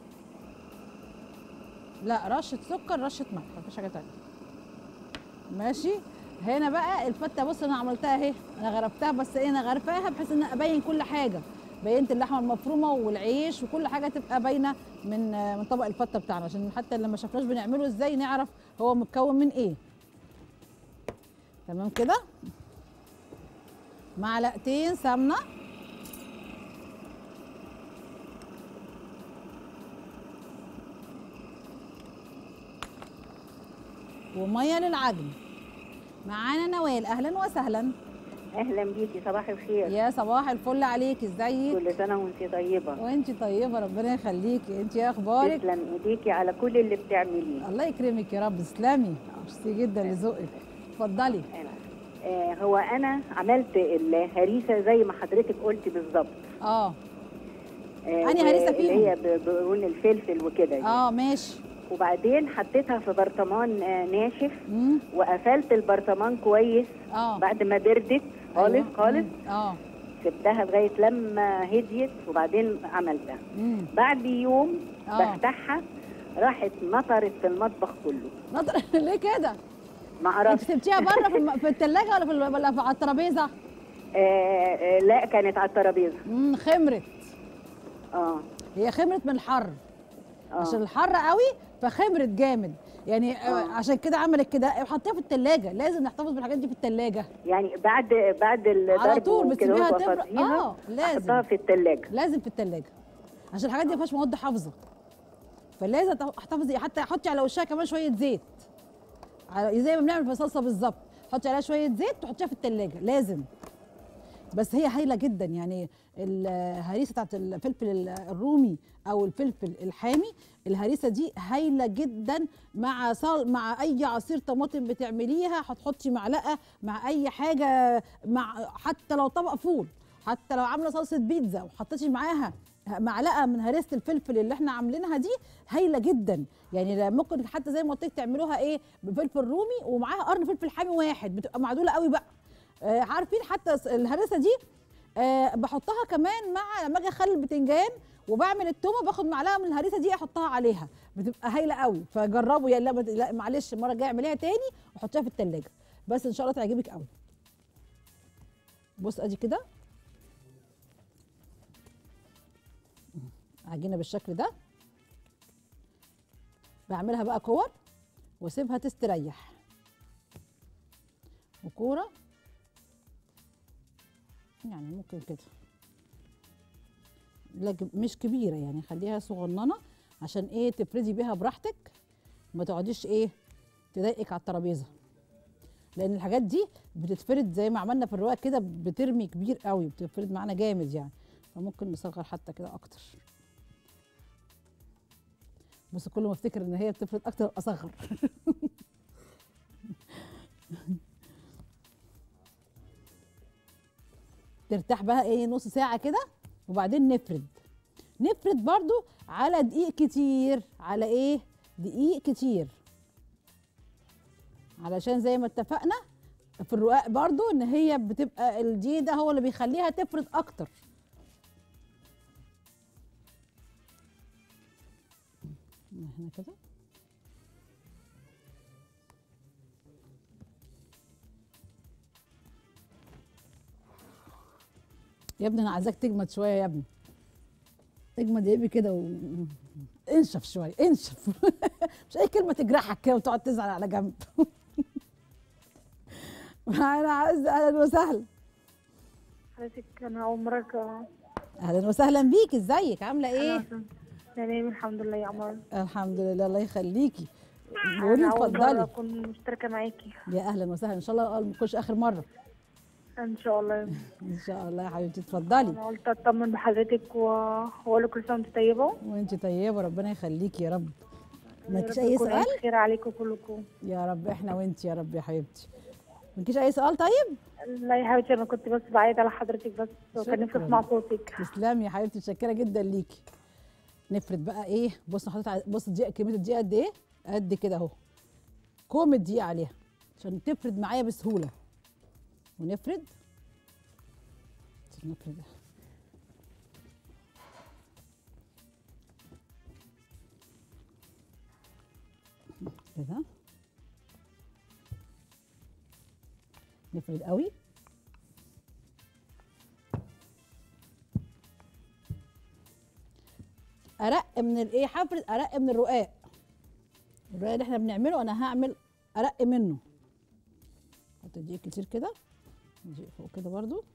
لا رشه سكر رشه ملح مفيش حاجه تانية ماشي هنا بقى الفته بص انا عملتها اهي انا غرفتها بس ايه انا غرفاها بحيث ان ابين كل حاجه بينت اللحمه المفرومه والعيش وكل حاجه تبقى باينه من من طبق الفته بتاعنا عشان حتى لما شفناش بنعمله ازاي نعرف هو متكون من ايه تمام كده معلقتين سمنه وميه للعجن معانا نوال اهلا وسهلا اهلا بيكي صباح الخير يا صباح الفل عليك ازيك كل سنه وانت طيبه وانت طيبه ربنا يخليكي انت ايه اخبارك تسلم ايديكي على كل اللي بتعمليه الله يكرمك يا رب تسلمي ميرسي جدا لذوقك اتفضلي أنا. آه هو انا عملت الهريسه زي ما حضرتك قلت بالظبط اه آه أنهي هريسة اللي فيهم؟ هي ب- بلون الفلفل وكده يعني. اه ماشي وبعدين حطيتها في برطمان آه ناشف مم. وقفلت البرطمان كويس اه بعد ما بردت خالص أيوة. خالص مم. اه سبتها لغايه لما هديت وبعدين عملتها مم. بعد يوم آه. بفتحها راحت نطرت في المطبخ كله نظر ليه كده؟ ما انت اعرفش سبتيها بره في, الم... في الثلاجه ولا في ال... ولا في... على الترابيزه؟ آه آه لا كانت على الترابيزه امم خمرت اه هي خمرت من الحر اه عشان الحر قوي فخمرت جامد يعني آه. آه. عشان كده عملت كده حطيها في الثلاجه لازم نحتفظ بالحاجات دي في الثلاجه يعني بعد بعد الضرب على طول وكده بتسيبيها وأبقى تبرد فاضيها، اه لازم احطها في الثلاجه لازم في الثلاجه عشان الحاجات دي ما فيهاش مواد حافظه فلازم تحتفظي حتى حطي على وشها كمان شويه زيت على- زي ما بنعمل في الصلصه بالظبط حطي عليها شويه زيت تحطيها في الثلاجه لازم بس هي هايله جدا يعني الهريسه بتاعت الفلفل ال- الرومي او الفلفل الحامي الهريسه دي هايله جدا مع صل مع اي عصير طماطم بتعمليها هتحطي معلقه مع اي حاجه مع حتى لو طبق فول حتى لو عامله صلصه بيتزا وحطيتي معاها معلقه من هريسه الفلفل اللي احنا عاملينها دي هايله جدا يعني لا- ممكن حتى زي ما قلت لك تعملوها ايه بفلفل رومي ومعاها قرن فلفل حامي واحد بتبقى معدوله قوي بقى آه عارفين حتى س- الهريسه دي آه بحطها كمان مع لما اجي اخلي البتنجان وبعمل التومه باخد معلقه من الهريسه دي احطها عليها بتبقى هايله قوي فجربوا يا لا, ما ت- لا معلش المره الجايه اعمليها تاني وحطيها في التلاجة بس ان شاء الله تعجبك قوي بص ادي كده عجينه بالشكل ده بعملها بقى كور واسيبها تستريح وكوره يعني ممكن كده لكن مش كبيره يعني خليها صغننه عشان ايه تفردي بيها براحتك ما تقعديش ايه تضايقك على الترابيزه لان الحاجات دي بتتفرد زي ما عملنا في الرواق كده بترمي كبير قوي بتتفرد معانا جامد يعني فممكن نصغر حتى كده اكتر بس كل ما افتكر ان هي بتفرد اكتر اصغر ترتاح بقى ايه نص ساعه كده وبعدين نفرد نفرد برضو على دقيق كتير على ايه دقيق كتير علشان زي ما اتفقنا في الرقاق برضو ان هي بتبقى الدقيق ده هو اللي بيخليها تفرد اكتر هنا كده يا ابني انا عايزاك تجمد شويه يا ابني تجمد يا ابني كده و... انشف شويه انشف مش اي كلمه تجرحك كده وتقعد تزعل على جنب انا عايز اهلا وسهلا حضرتك انا اول مره ك- اهلا وسهلا بيك ازيك عامله ايه تمام الحمد لله يا عمر الحمد لله الله يخليكي قولي انا اول مره اتفضلي اكون مشتركه معاكي يا اهلا وسهلا ان شاء الله ما تكونش اخر مره ان شاء الله ان شاء الله يا حبيبتي اتفضلي انا قلت اطمن بحضرتك و- واقول لك كل سنه وانت طيبه وانت طيبه ربنا يخليكي يا رب مالكيش يا رب اي يكون سؤال عيد خير عليكم كلكم يا رب احنا وانت يا رب يا حبيبتي مالكيش اي سؤال طيب لا يا حبيبتي انا كنت بس بعيد على حضرتك بس وكان نفسي شكراً. اسمع صوتك تسلمي يا حبيبتي متشكره جدا ليكي نفرد بقى ايه بص حضرتك ع- بص الدقيقه كميه الدقيقه قد ايه قد كده اهو كوم الدقيقه عليها عشان تفرد معايا بسهوله ونفرد نفرد كده نفرد قوي ارق من الايه هفرد ارق من الرقاق الرقاق اللي احنا بنعمله انا هعمل ارق منه حط دقيق كتير كده دقيق فوق كده برضو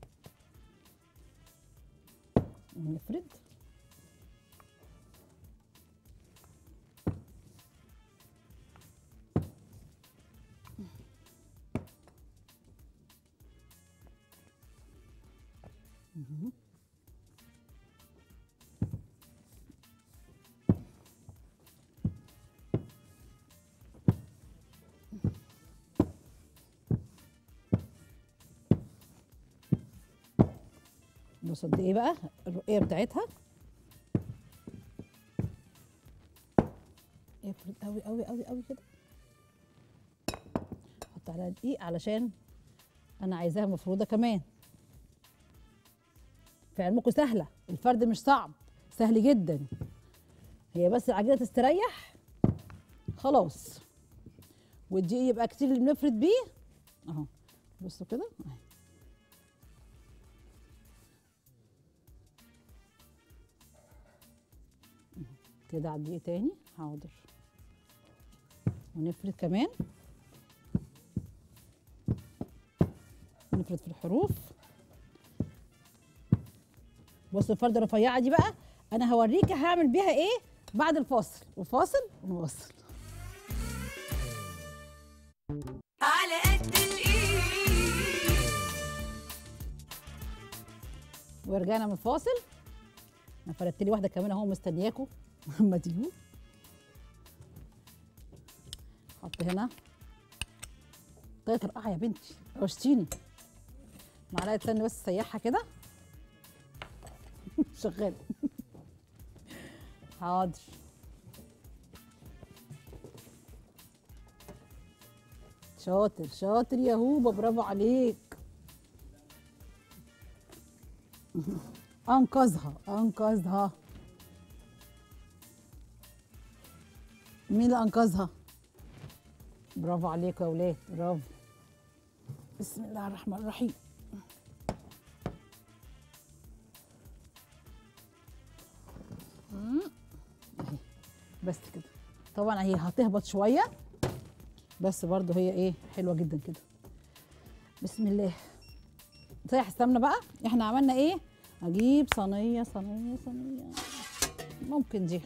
ونفرد مهم. بص قد ايه بقى الرقيه بتاعتها افرد قوي قوي قوي قوي كده حط عليها دقيق علشان انا عايزاها مفروده كمان في علمكم سهله الفرد مش صعب سهل جدا هي بس العجينه تستريح خلاص والدقيق يبقى كتير اللي بنفرد بيه اهو بصوا كده اهي كده على الدقيق تاني حاضر ونفرد كمان نفرد في الحروف بصوا الفرده الرفيعه دي بقى انا هوريك هعمل بيها ايه بعد الفاصل وفاصل ونواصل على قد الايد ورجعنا من الفاصل انا فردت لي واحده كمان اهو مستنياكم اما تيجوا حط هنا طيب رقعه يا بنتي رشتيني معلقه سمنه بس سيحها كده شغال حاضر شاطر شاطر يا هوبا برافو عليك انقذها انقذها مين اللي انقذها برافو عليكم يا ولاد برافو بسم الله الرحمن الرحيم مم. أهي. بس كده طبعا هي هتهبط شويه بس برضو هي ايه حلوه جدا كده بسم الله سيح السمنه بقى احنا عملنا ايه اجيب صينيه صينيه صينيه ممكن دي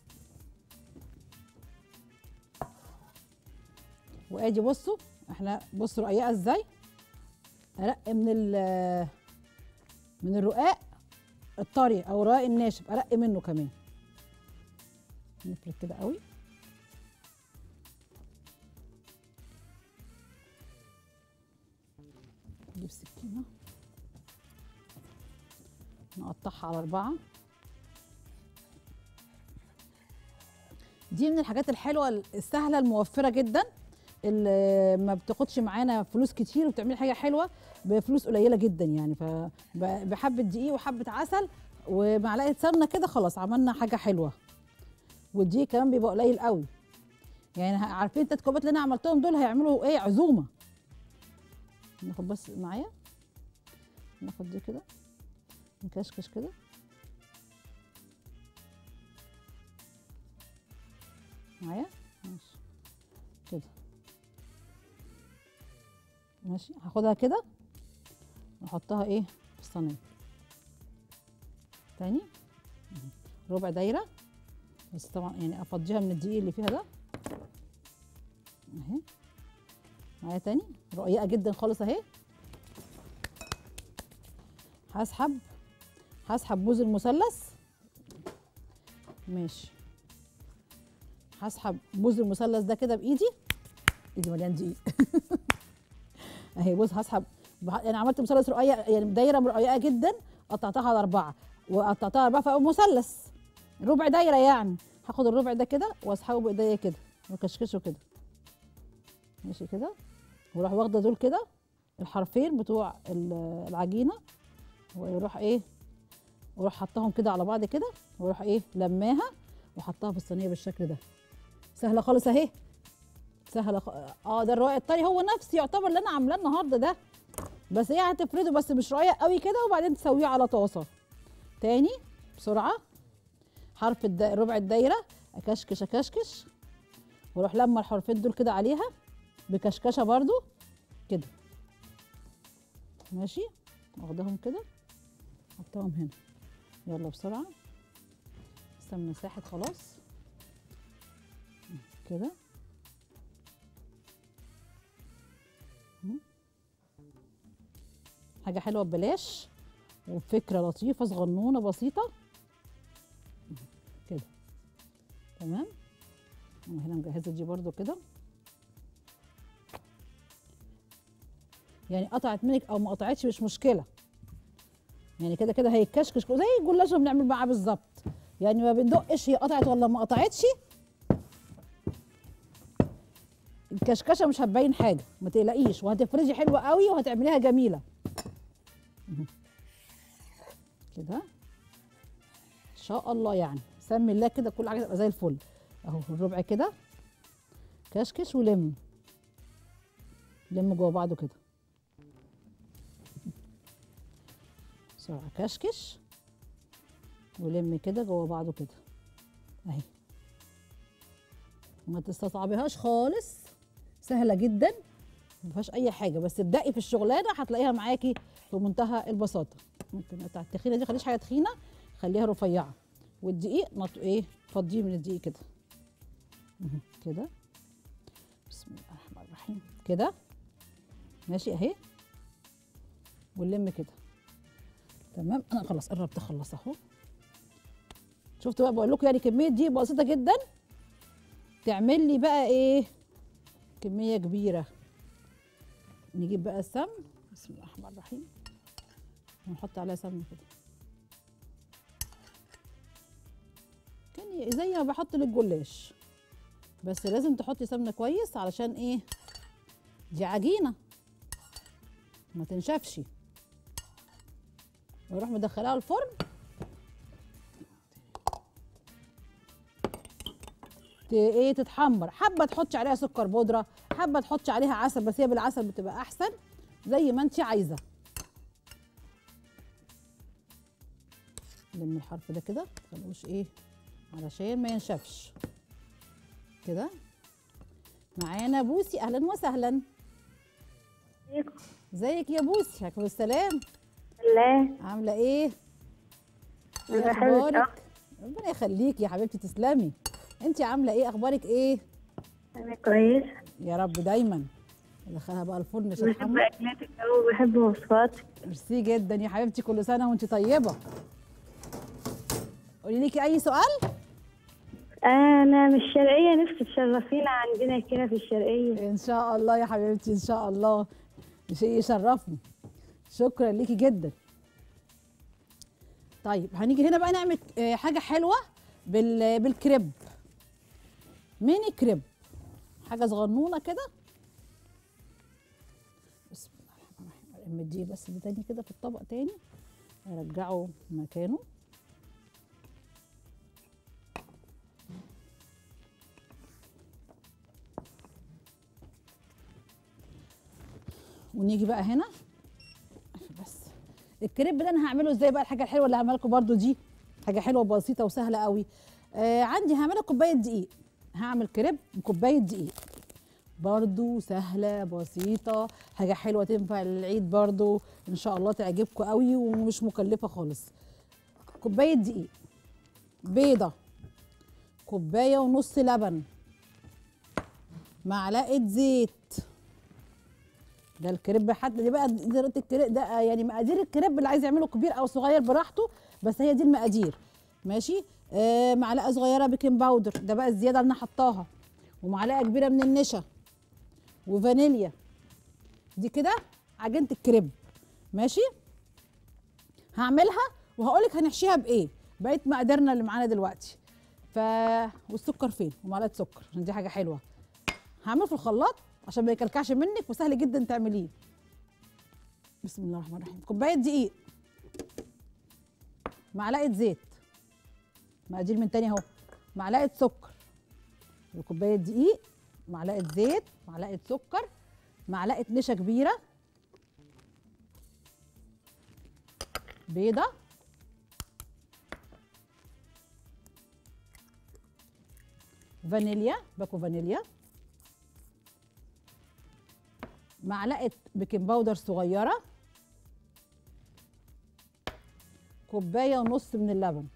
وادي بصوا احنا بصوا رقيقه ازاي ارق من ال من الرقاق الطري او الرقاق الناشف ارق منه كمان نفرد كده قوي نجيب سكينه نقطعها على أربعة دي من الحاجات الحلوة السهلة الموفرة جدا اللي ما بتاخدش معانا فلوس كتير وبتعملي حاجة حلوة بفلوس قليلة جدا يعني فبحبة دقيق وحبة عسل ومعلقة سمنة كده خلاص عملنا حاجة حلوة والدقيق كمان بيبقى قليل قوي يعني عارفين التلات كوبات اللي انا عملتهم دول هيعملوا ايه عزومة ناخد بس معايا ناخد دي كده نكشكش كده معايا ماشي كده ماشي هاخدها كده واحطها ايه في الصينيه تاني مهم. ربع دايره بس طبعا يعني افضيها من الدقيق اللي فيها ده اهي معايا تاني رقيقه جدا خالص اهي هسحب هسحب بوز المثلث ماشي هسحب بوز المثلث ده كده بايدي ايدي مليان دقيق اهي بص هسحب بح- انا عملت مثلث رقيق يعني دايره رقيقه جدا قطعتها على اربعه وقطعتها على اربعه فبقى مثلث ربع دايره يعني هاخد الربع ده كده واسحبه بايديا كده واكشكشه كده ماشي كده واروح واخده دول كده الحرفين بتوع ال- العجينه ويروح ايه واروح حطاهم كده على بعض كده واروح ايه لماها وحطها في الصينيه بالشكل ده سهله خالص اهي سهله خ... اه ده الرقاق الطري هو نفس يعتبر اللي انا عاملاه النهارده ده بس هي هتفرده بس مش رقيق قوي كده وبعدين تسويه على طاسه تاني بسرعه حرف الد... ربع الدايره اكشكش اكشكش واروح لما الحرفين دول كده عليها بكشكشه برضو كده ماشي واخدهم كده احطهم هنا يلا بسرعه السمنه ساحت خلاص كده مم. حاجه حلوه ببلاش وفكره لطيفه صغنونه بسيطه مم. كده تمام انا هنا مجهزه دي برضو كده يعني قطعت منك او ما قطعتش مش مشكله يعني كده كده هيتكشكش زي الجلاش اللي بنعمل معاه بالظبط يعني ما بندقش هي قطعت ولا ما قطعتش الكشكشه مش هتبين حاجه ما تقلقيش وهتفرزي حلوه قوي وهتعمليها جميله مهم. كده ان شاء الله يعني سمي الله كده كل حاجه تبقى زي الفل اهو الربع كده كشكش ولم لم جوه بعضه كده بسرعه كشكش ولم كده جوه بعضه كده اهي ما تستصعبيهاش خالص سهله جدا ما فيهاش اي حاجه بس ابدأي في الشغلانه هتلاقيها معاكي في منتهى البساطه ممكن بتاع التخينه دي خليش حاجه تخينه خليها رفيعه والدقيق نط ايه فضيه من الدقيق كده مهم. كده بسم الله الرحمن الرحيم كده ماشي اهي ونلم كده تمام انا خلاص قربت اخلص اهو شفتوا بقى بقول لكم يعني كميه دي بسيطه جدا تعمل لي بقى ايه كميه كبيره نجيب بقى السمن بسم الله الرحمن الرحيم ونحط عليها سمن كده كان زي ما بحط للجلاش بس لازم تحطي سمنه كويس علشان ايه دي عجينه ما تنشفش واروح مدخلاها الفرن ت- ايه تتحمر حابه تحطي عليها سكر بودره حابه تحطي عليها عسل بس هي بالعسل بتبقى احسن زي ما انت عايزه لم الحرف ده كده خلوش ايه علشان ما ينشفش كده معانا بوسي اهلا وسهلا ازيك يا بوسي عليكم السلام الله عامله ايه ايه أنا حلوة اخبارك ربنا يخليك يا حبيبتي تسلمي انت عامله ايه اخبارك ايه انا كويس يا رب دايما ادخلها بقى الفرن عشان بحب تحمر اكلاتك قوي وبحب وصفاتك ميرسي جدا يا حبيبتي كل سنه وانت طيبه قولي ليكي اي سؤال انا من الشرقيه نفسي تشرفينا عندنا كده في الشرقيه ان شاء الله يا حبيبتي ان شاء الله شيء يشرفني شكرا ليكي جدا طيب هنيجي هنا بقى نعمل آه، حاجه حلوه بال بالكريب ميني كريب حاجه صغنونه كده بسم الله الرحمن الرحيم ارمي دي بس دي تاني كده في الطبق تاني ارجعه مكانه ونيجي بقى هنا بس الكريب ده انا هعمله ازاي بقى الحاجه الحلوه اللي هعملها لكم برده دي حاجه حلوه بسيطه وسهله قوي آه عندي هعملها كوبايه دقيق هعمل كريب بكوبايه دقيق برضو سهله بسيطه حاجه حلوه تنفع للعيد برضو ان شاء الله تعجبكم قوي ومش مكلفه خالص كوبايه دقيق بيضه كوبايه ونص لبن معلقه زيت ده الكريب حتى دي بقى دي طريقه الكريب ده يعني مقادير الكريب اللي عايز يعمله كبير او صغير براحته بس هي دي المقادير ماشي آه معلقه صغيره بيكنج باودر ده بقى الزياده اللي انا حطاها ومعلقه كبيره من النشا وفانيليا دي كده عجينه الكريب ماشي هعملها وهقول لك هنحشيها بايه بقيت مقاديرنا اللي معانا دلوقتي ف والسكر فين ومعلقه سكر عشان دي حاجه حلوه هعمله في الخلاط عشان ما يكلكعش منك وسهل جدا تعمليه بسم الله الرحمن الرحيم كوبايه دقيق معلقه زيت مقادير من تاني اهو معلقه سكر كوبايه دقيق معلقه زيت معلقه سكر معلقه نشا كبيره بيضه فانيليا باكو فانيليا معلقه بيكنج باودر صغيره كوبايه ونص من اللبن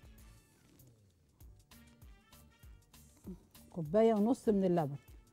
كوبايه ونص من اللبن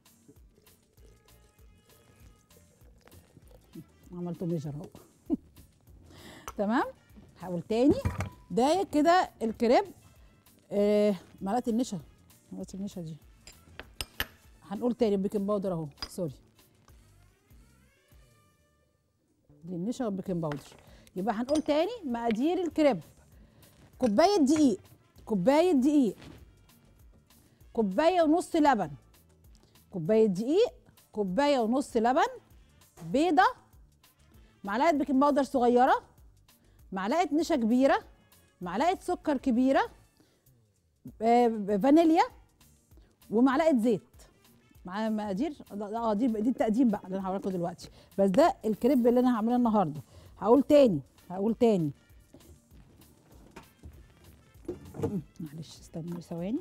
عملته ميجر اهو تمام هقول تاني ده كده الكريب آه معلقه النشا معلقه النشا دي هنقول تاني بيكنج باودر اهو سوري دي النشا والبيكنج باودر يبقى هنقول تاني مقادير الكريب كوبايه دقيق كوبايه دقيق كوبايه ونص لبن كوبايه دقيق كوبايه ونص لبن بيضه معلقه بيكنج باودر صغيره معلقه نشا كبيره معلقه سكر كبيره آه، فانيليا ومعلقه زيت مع مقادير اه دي دي التقديم بقى اللي انا هوريكم دلوقتي بس ده الكريب اللي انا هعمله النهارده هقول تاني هقول تاني م، معلش استنوا ثواني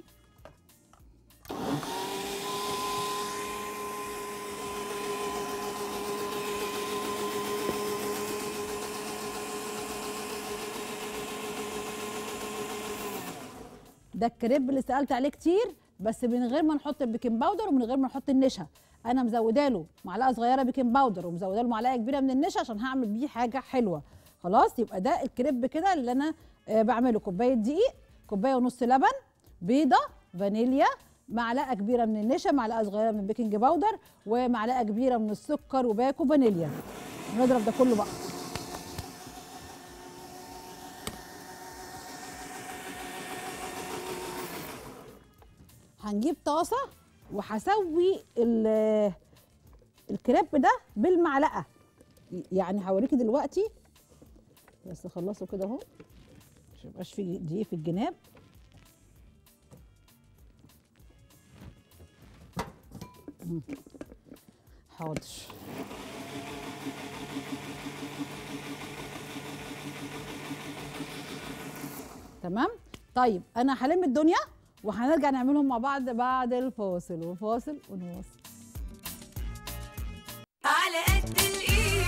ده الكريب اللي سالت عليه كتير بس من غير ما نحط البيكنج باودر ومن غير ما نحط النشا انا مزوده له معلقه صغيره بيكنج باودر ومزوده له معلقه كبيره من النشا عشان هعمل بيه حاجه حلوه خلاص يبقى ده الكريب كده اللي انا آه، بعمله كوبايه دقيق كوبايه ونص لبن بيضه فانيليا معلقه كبيره من النشا معلقه صغيره من البيكنج باودر ومعلقه كبيره من السكر وباكو فانيليا نضرب ده كله بقى هنجيب طاسه وهسوي ال- الكريب ده بالمعلقه يعني هوريكي دلوقتي بس اخلصه كده اهو عشان ميبقاش في دقيق في الجناب مم. حاضر تمام طيب انا هلم الدنيا وهنرجع نعملهم مع بعض بعد الفاصل وفاصل ونواصل على قد الايد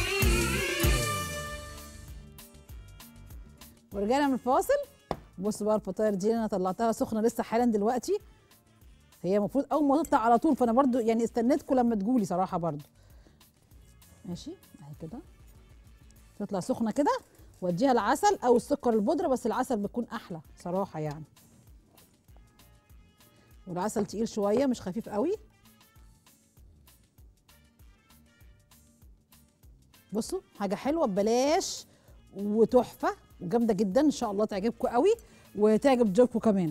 ورجعنا من الفاصل بصوا بقى الفطاير دي انا طلعتها سخنه لسه حالا دلوقتي هي المفروض اول ما تطلع على طول فانا برضو يعني استنيتكم لما تقولي صراحه برضو ماشي اهي كده تطلع سخنه كده واديها العسل او السكر البودره بس العسل بيكون احلى صراحه يعني والعسل تقيل شويه مش خفيف قوي بصوا حاجه حلوه ببلاش وتحفه وجامده جدا ان شاء الله تعجبكم قوي وتعجب جوكم كمان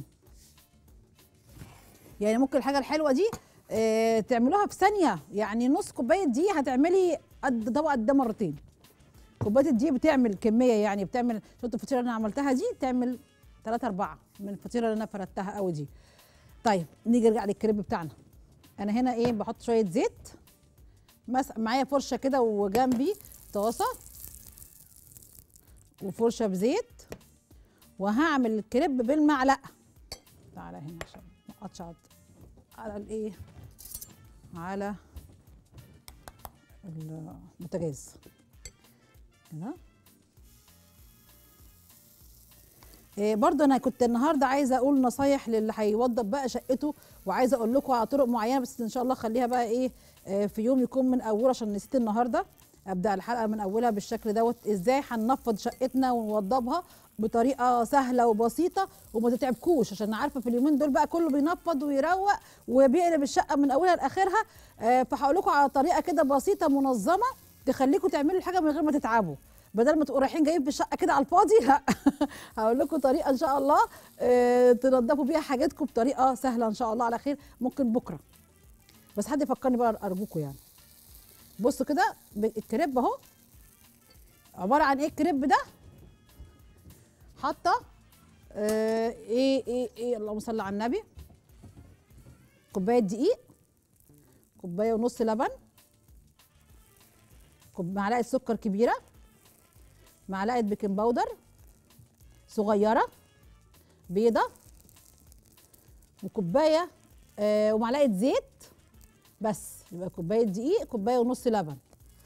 يعني ممكن الحاجه الحلوه دي آه تعملوها في ثانيه يعني نص كوبايه دي هتعملي قد طبق قد ده مرتين كوبايه الدقيق بتعمل كميه يعني بتعمل شفت الفطيره اللي انا عملتها دي تعمل 3 4 من الفطيره اللي انا فردتها قوي دي طيب نيجي نرجع للكريب بتاعنا انا هنا ايه بحط شويه زيت مس... معايا فرشه كده وجنبي طاسه وفرشه بزيت وهعمل الكريب بالمعلقه تعالى هنا عشان ما اقطعش عض- على الايه على البوتاجاز كده إيه برضه انا كنت النهارده عايزه اقول نصايح للي هيوضب بقى شقته وعايزه اقول لكم على طرق معينه بس ان شاء الله خليها بقى ايه آه، في يوم يكون من اوله عشان نسيت النهارده ابدا الحلقه من اولها بالشكل دوت ازاي هننفض شقتنا ونوضبها بطريقه سهله وبسيطه وما تتعبكوش عشان عارفه في اليومين دول بقى كله بينفض ويروق وبيقلب الشقه من اولها لاخرها آه، فهقول لكم على طريقه كده بسيطه منظمه تخليكم تعملوا الحاجه من غير ما تتعبوا بدل ما تبقوا رايحين جايين في الشقه كده على الفاضي لا هقول لكم طريقه ان شاء الله آه، تنضفوا بيها حاجاتكم بطريقه سهله ان شاء الله على خير ممكن بكره بس حد يفكرني بقى ارجوكم يعني بصوا كده ب- الكريب اهو عباره عن ايه الكريب ده حاطه آه ايه ايه ايه اللهم صل على النبي كوبايه دقيق كوبايه ونص لبن كوب معلقه سكر كبيره معلقه بيكنج باودر صغيره بيضه وكوبايه آه ومعلقه زيت بس يبقى كوبايه دقيق كوبايه ونص لبن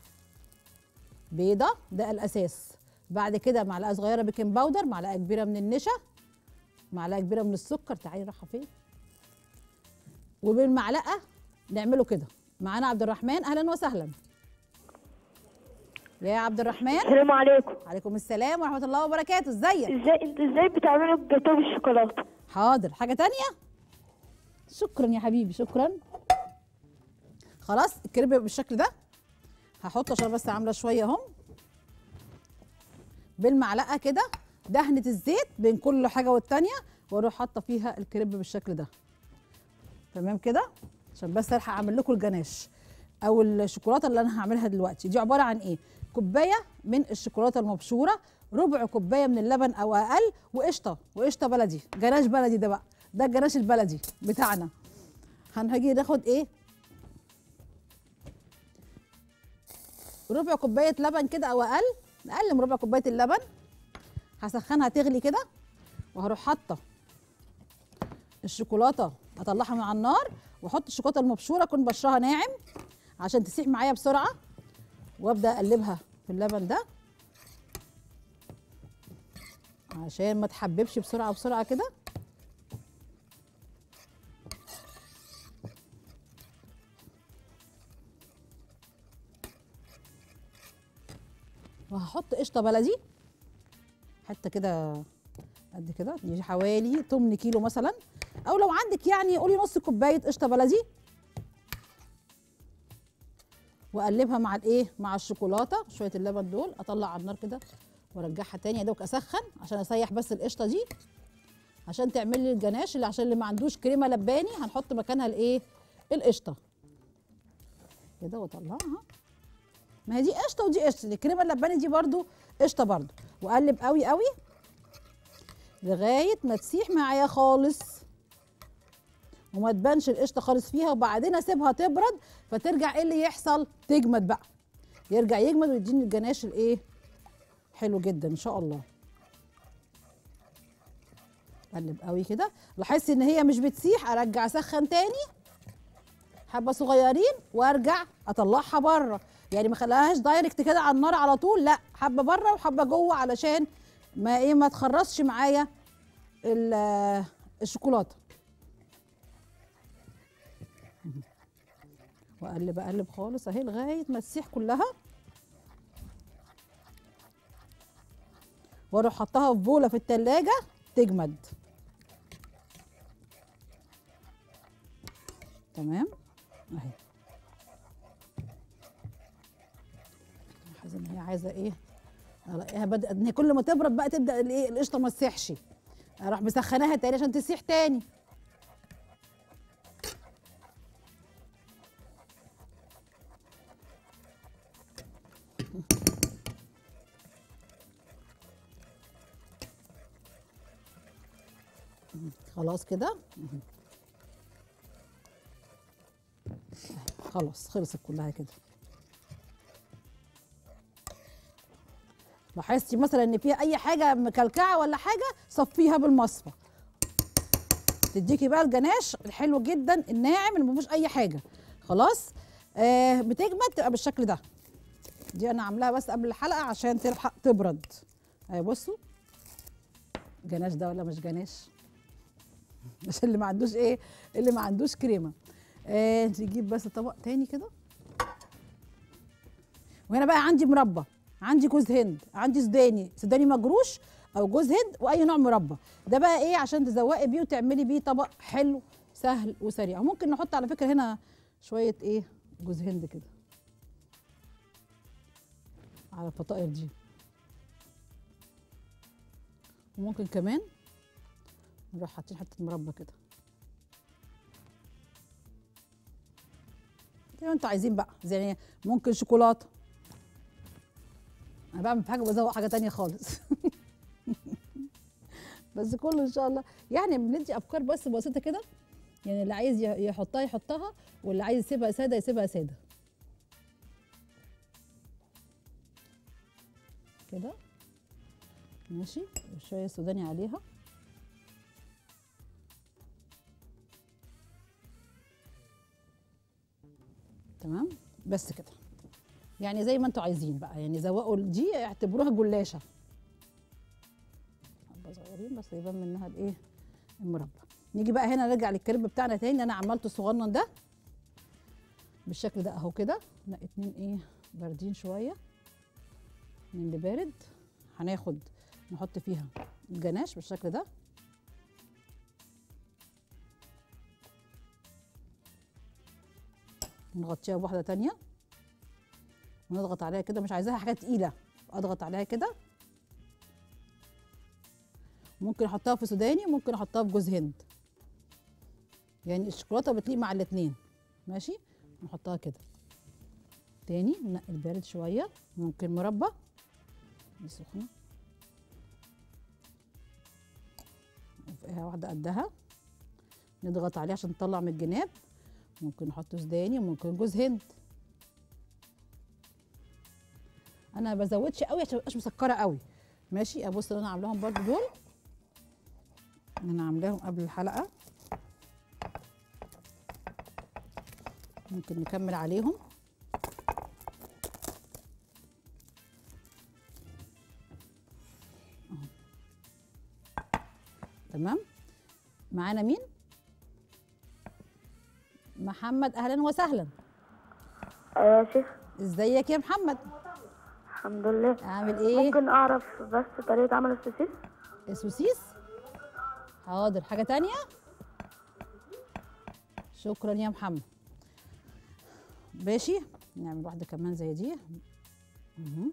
بيضه ده الاساس بعد كده معلقه صغيره بيكنج باودر معلقه كبيره من النشا معلقه كبيره من السكر تعالي رايحه فين وبالمعلقه نعمله كده معانا عبد الرحمن اهلا وسهلا يا عبد الرحمن السلام عليكم عليكم السلام ورحمه الله وبركاته ازيك ازاي انت ازاي بتعملوا الجاتوه بالشوكولاته حاضر حاجة تانية شكرا يا حبيبي شكرا خلاص الكريب بالشكل ده هحطه عشان بس عاملة شوية اهم بالمعلقه كده دهنه الزيت بين كل حاجه والتانيه واروح حاطه فيها الكريب بالشكل ده تمام كده عشان بس الحق اعمل لكم الجناش او الشوكولاته اللي انا هعملها دلوقتي دي عباره عن ايه كوبايه من الشوكولاته المبشوره ربع كوبايه من اللبن او اقل وقشطه وقشطه بلدي جناش بلدي ده بقى ده الجناش البلدي بتاعنا هنجي ناخد ايه ربع كوبايه لبن كده او اقل اقل من ربع كوبايه اللبن هسخنها تغلي كده وهروح حاطه الشوكولاته اطلعها من على النار واحط الشوكولاته المبشوره اكون بشرها ناعم عشان تسيح معايا بسرعه وابدا اقلبها في اللبن ده عشان ما تحببش بسرعه بسرعه كده وهحط قشطه بلدي حته كده قد كده دي حوالي 8 كيلو مثلا او لو عندك يعني قولي نص كوبايه قشطه بلدي واقلبها مع الايه مع الشوكولاته شويه اللبن دول اطلع على النار كده وارجعها تاني يا دوبك اسخن عشان اسيح بس القشطه دي عشان تعمل لي الجناش اللي عشان اللي ما عندوش كريمه لباني هنحط مكانها الايه القشطه كده واطلعها ما هي دي قشطه ودي قشطه الكريمه اللباني دي برضو قشطه برضو واقلب قوي قوي لغايه ما تسيح معايا خالص وما تبانش القشطه خالص فيها وبعدين اسيبها تبرد فترجع ايه اللي يحصل تجمد بقى يرجع يجمد ويديني الجناش الايه حلو جدا ان شاء الله اقلب قوي كده لاحظت ان هي مش بتسيح ارجع اسخن تاني حبه صغيرين وارجع اطلعها بره يعني ما خليهاش دايركت كده على النار على طول لا حبه بره وحبه جوه علشان ما ايه ما تخرصش معايا ال- الشوكولاته واقلب اقلب خالص اهي لغايه ما تسيح كلها واروح حطها في بوله في التلاجة تجمد تمام اهي حاسه ان هي عايزه ايه الاقيها بدات ان هي كل ما تبرد بقى تبدا الايه القشطه ما تسيحش اروح مسخناها تاني عشان تسيح تاني خلاص كده خلاص خلصت كلها كده لاحظتي مثلا ان فيها اي حاجه مكلكعه ولا حاجه صفيها بالمصفى تديكي بقى الجناش الحلو جدا الناعم اللي ما فيهوش اي حاجه خلاص آه بتجمد تبقى بالشكل ده دي انا عاملاها بس قبل الحلقه عشان تلحق تبرد اهي بصوا جناش ده ولا مش جناش عشان اللي ما عندوش ايه اللي ما عندوش كريمه آه نجيب بس طبق تاني كده وهنا بقى عندي مربى عندي جوز هند عندي سوداني سوداني مجروش او جوز هند واي نوع مربى ده بقى ايه عشان تزوقي بيه وتعملي بيه طبق حلو سهل وسريع وممكن نحط على فكره هنا شويه ايه جوز هند كده على الفطائر دي وممكن كمان نروح حاطين حته مربى كده زي ما انتوا عايزين بقى زي ممكن شوكولاته انا بعمل في حاجه بزوق حاجه تانية خالص بس كله ان شاء الله يعني بندي افكار بس بسيطه كده يعني اللي عايز ي- يحطها يحطها واللي عايز يسيبها ساده يسيبها ساده كده ماشي وشويه سوداني عليها تمام بس كده يعني زي ما انتوا عايزين بقى يعني زوقوا دي اعتبروها جلاشه حبه صغيرين بس يبان منها الايه المربى نيجي بقى هنا نرجع للكريب بتاعنا تاني اللي انا عملته الصغنن ده بالشكل ده اهو كده لا اتنين ايه باردين شويه من اللي بارد هناخد نحط فيها الجناش بالشكل ده نغطيها بواحده تانية ونضغط عليها كده مش عايزاها حاجه تقيله اضغط عليها كده ممكن احطها في سوداني ممكن احطها في جوز هند يعني الشوكولاته بتليق مع الاتنين ماشي نحطها كده تاني ننقي البارد شويه ممكن مربى دي سخنه فيها واحده قدها نضغط عليه عشان نطلع من الجناب ممكن نحط سوداني وممكن جوز هند انا ما بزودش قوي عشان مبقاش مسكره قوي ماشي ابص اللي انا عاملاهم برضو دول انا عاملاهم قبل الحلقه ممكن نكمل عليهم أهو. تمام معانا مين محمد اهلا وسهلا يا شيخ ازيك يا محمد الحمد لله عامل ايه ممكن اعرف بس طريقة عمل السوسيس السوسيس حاضر حاجة تانية شكرا يا محمد ماشي نعمل واحدة كمان زي دي مهم.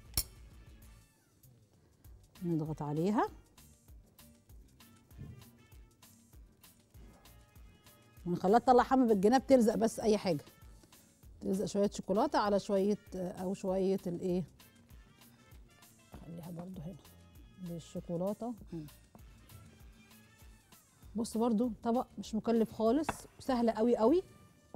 نضغط عليها ونخليها تطلع حمى بالجناب تلزق بس اي حاجة تلزق شوية شوكولاتة على شوية او شوية الايه خليها برضو هنا بالشوكولاته مم. بص برضو طبق مش مكلف خالص سهل قوي قوي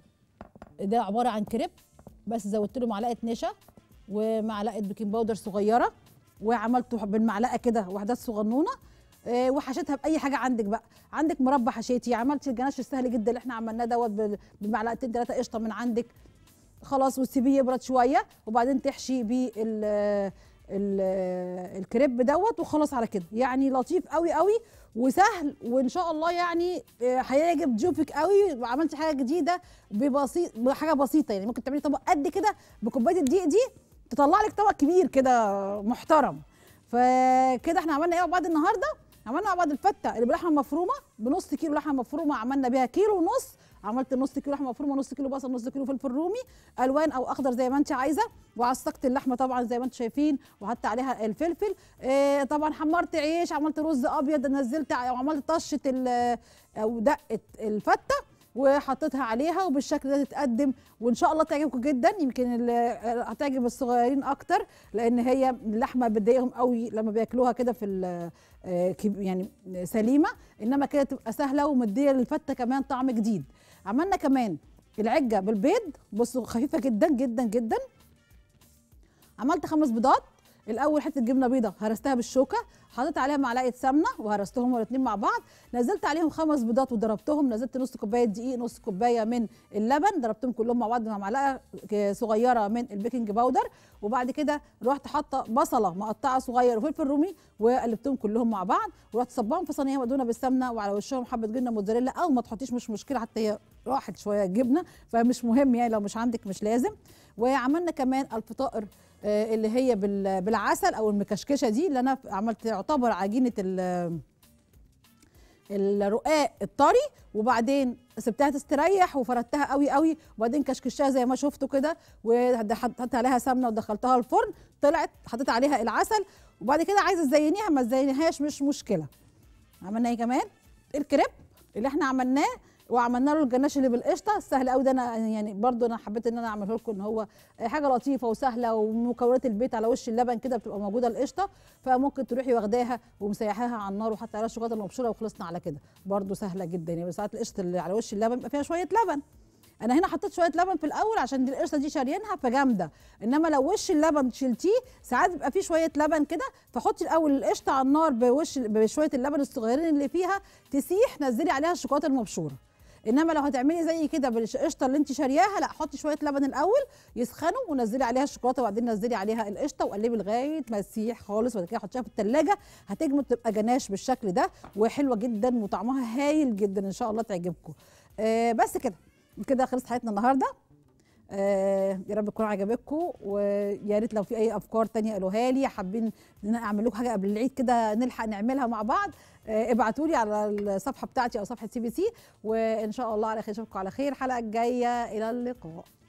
ده عباره عن كريب بس زودت له معلقه نشا ومعلقه بيكنج باودر صغيره وعملته بالمعلقه كده وحدات صغنونه آه، وحشيتها باي حاجه عندك بقى عندك مربى حشيتي عملت الجناش السهل جدا اللي احنا عملناه دوت بال- بمعلقتين ثلاثه قشطه من عندك خلاص وتسيبيه يبرد شويه وبعدين تحشي بيه ال- ال- الكريب دوت وخلاص على كده يعني لطيف قوي قوي وسهل وان شاء الله يعني آه، هيعجب ضيوفك قوي وعملتي حاجه جديده ببسيط بحاجه بسيطه يعني ممكن تعملي طبق قد كده بكوبايه الدقيق دي تطلع لك طبق كبير كده محترم فكده احنا عملنا ايه مع بعض النهارده عملنا مع بعض الفته اللي بلحمه مفرومه بنص كيلو لحمه مفرومه عملنا بيها كيلو ونص عملت نص كيلو لحمه مفرومه نص كيلو بصل نص كيلو فلفل رومي الوان او اخضر زي ما انت عايزه وعصقت اللحمه طبعا زي ما انتم شايفين وحطيت عليها الفلفل اه طبعا حمرت عيش عملت رز ابيض نزلت ع- وعملت طشه ال- او دقه الفته وحطيتها عليها وبالشكل ده تتقدم وان شاء الله تعجبكم جدا يمكن ال- هتعجب الصغيرين اكتر لان هي اللحمه بتضايقهم قوي لما بياكلوها كده في ال- آه، كب- يعني سليمه انما كده تبقى سهله ومديه للفته كمان طعم جديد عملنا كمان العجه بالبيض بصوا خفيفه جدا جدا جدا عملت خمس بيضات الاول حته جبنه بيضه هرستها بالشوكه حطيت عليها معلقه سمنه وهرستهم الاثنين مع بعض نزلت عليهم خمس بيضات وضربتهم نزلت نص كوبايه دقيق نص كوبايه من اللبن ضربتهم كلهم مع بعض مع معلقه ك- صغيره من البيكنج باودر وبعد كده رحت حاطه بصله مقطعه صغير وفلفل رومي وقلبتهم كلهم مع بعض ورحت صباهم في صينيه مدهونه بالسمنه وعلى وشهم حبه جبنه موتزاريلا او ما تحطيش مش مشكله حتى هي راحت شويه جبنه فمش مهم يعني لو مش عندك مش لازم وعملنا كمان الفطائر آه، اللي هي بال- بالعسل او المكشكشه دي اللي انا عملت يعتبر عجينه ال- الرقاق الطري وبعدين سبتها تستريح وفردتها قوي قوي وبعدين كشكشتها زي ما شفتوا كده وحطيت عليها سمنه ودخلتها الفرن طلعت حطيت عليها العسل وبعد كده عايزه تزينيها ما تزينيهاش مش مشكله عملنا ايه كمان الكريب اللي احنا عملناه وعملنا له الجناش اللي بالقشطه السهل قوي ده انا يعني برضو انا حبيت ان انا اعمله لكم ان هو حاجه لطيفه وسهله ومكونات البيت على وش اللبن كده بتبقى موجوده القشطه فممكن تروحي واخداها ومسيحاها على النار وحتى عليها الشوكولاته المبشوره وخلصنا على كده برضو سهله جدا يعني ساعات القشطه اللي على وش اللبن بيبقى فيها شويه لبن انا هنا حطيت شويه لبن في الاول عشان دي القشطه دي شاريينها فجامده انما لو وش اللبن شلتيه ساعات بيبقى فيه شويه لبن كده فحطي الاول القشطه على النار بوش بشويه اللبن الصغيرين اللي فيها تسيح نزلي عليها الشوكولاته المبشوره انما لو هتعملي زي كده بالقشطه اللي انت شارياها لا حطي شويه لبن الاول يسخنوا ونزلي عليها الشوكولاته وبعدين نزلي عليها القشطه وقلبي لغايه ما تسيح خالص وبعد كده حطيها في الثلاجه هتجمد تبقى جناش بالشكل ده وحلوه جدا وطعمها هايل جدا ان شاء الله تعجبكم آه بس كده كده خلصت حلقتنا النهارده آه يا رب تكون عجبتكم ويا ريت لو في اي افكار تانية قالوها لي حابين ان انا اعمل لكم حاجه قبل العيد كده نلحق نعملها مع بعض آه ابعتوا لي على الصفحه بتاعتي او صفحه سي بي سي وان شاء الله على خير اشوفكم على خير الحلقه الجايه الى اللقاء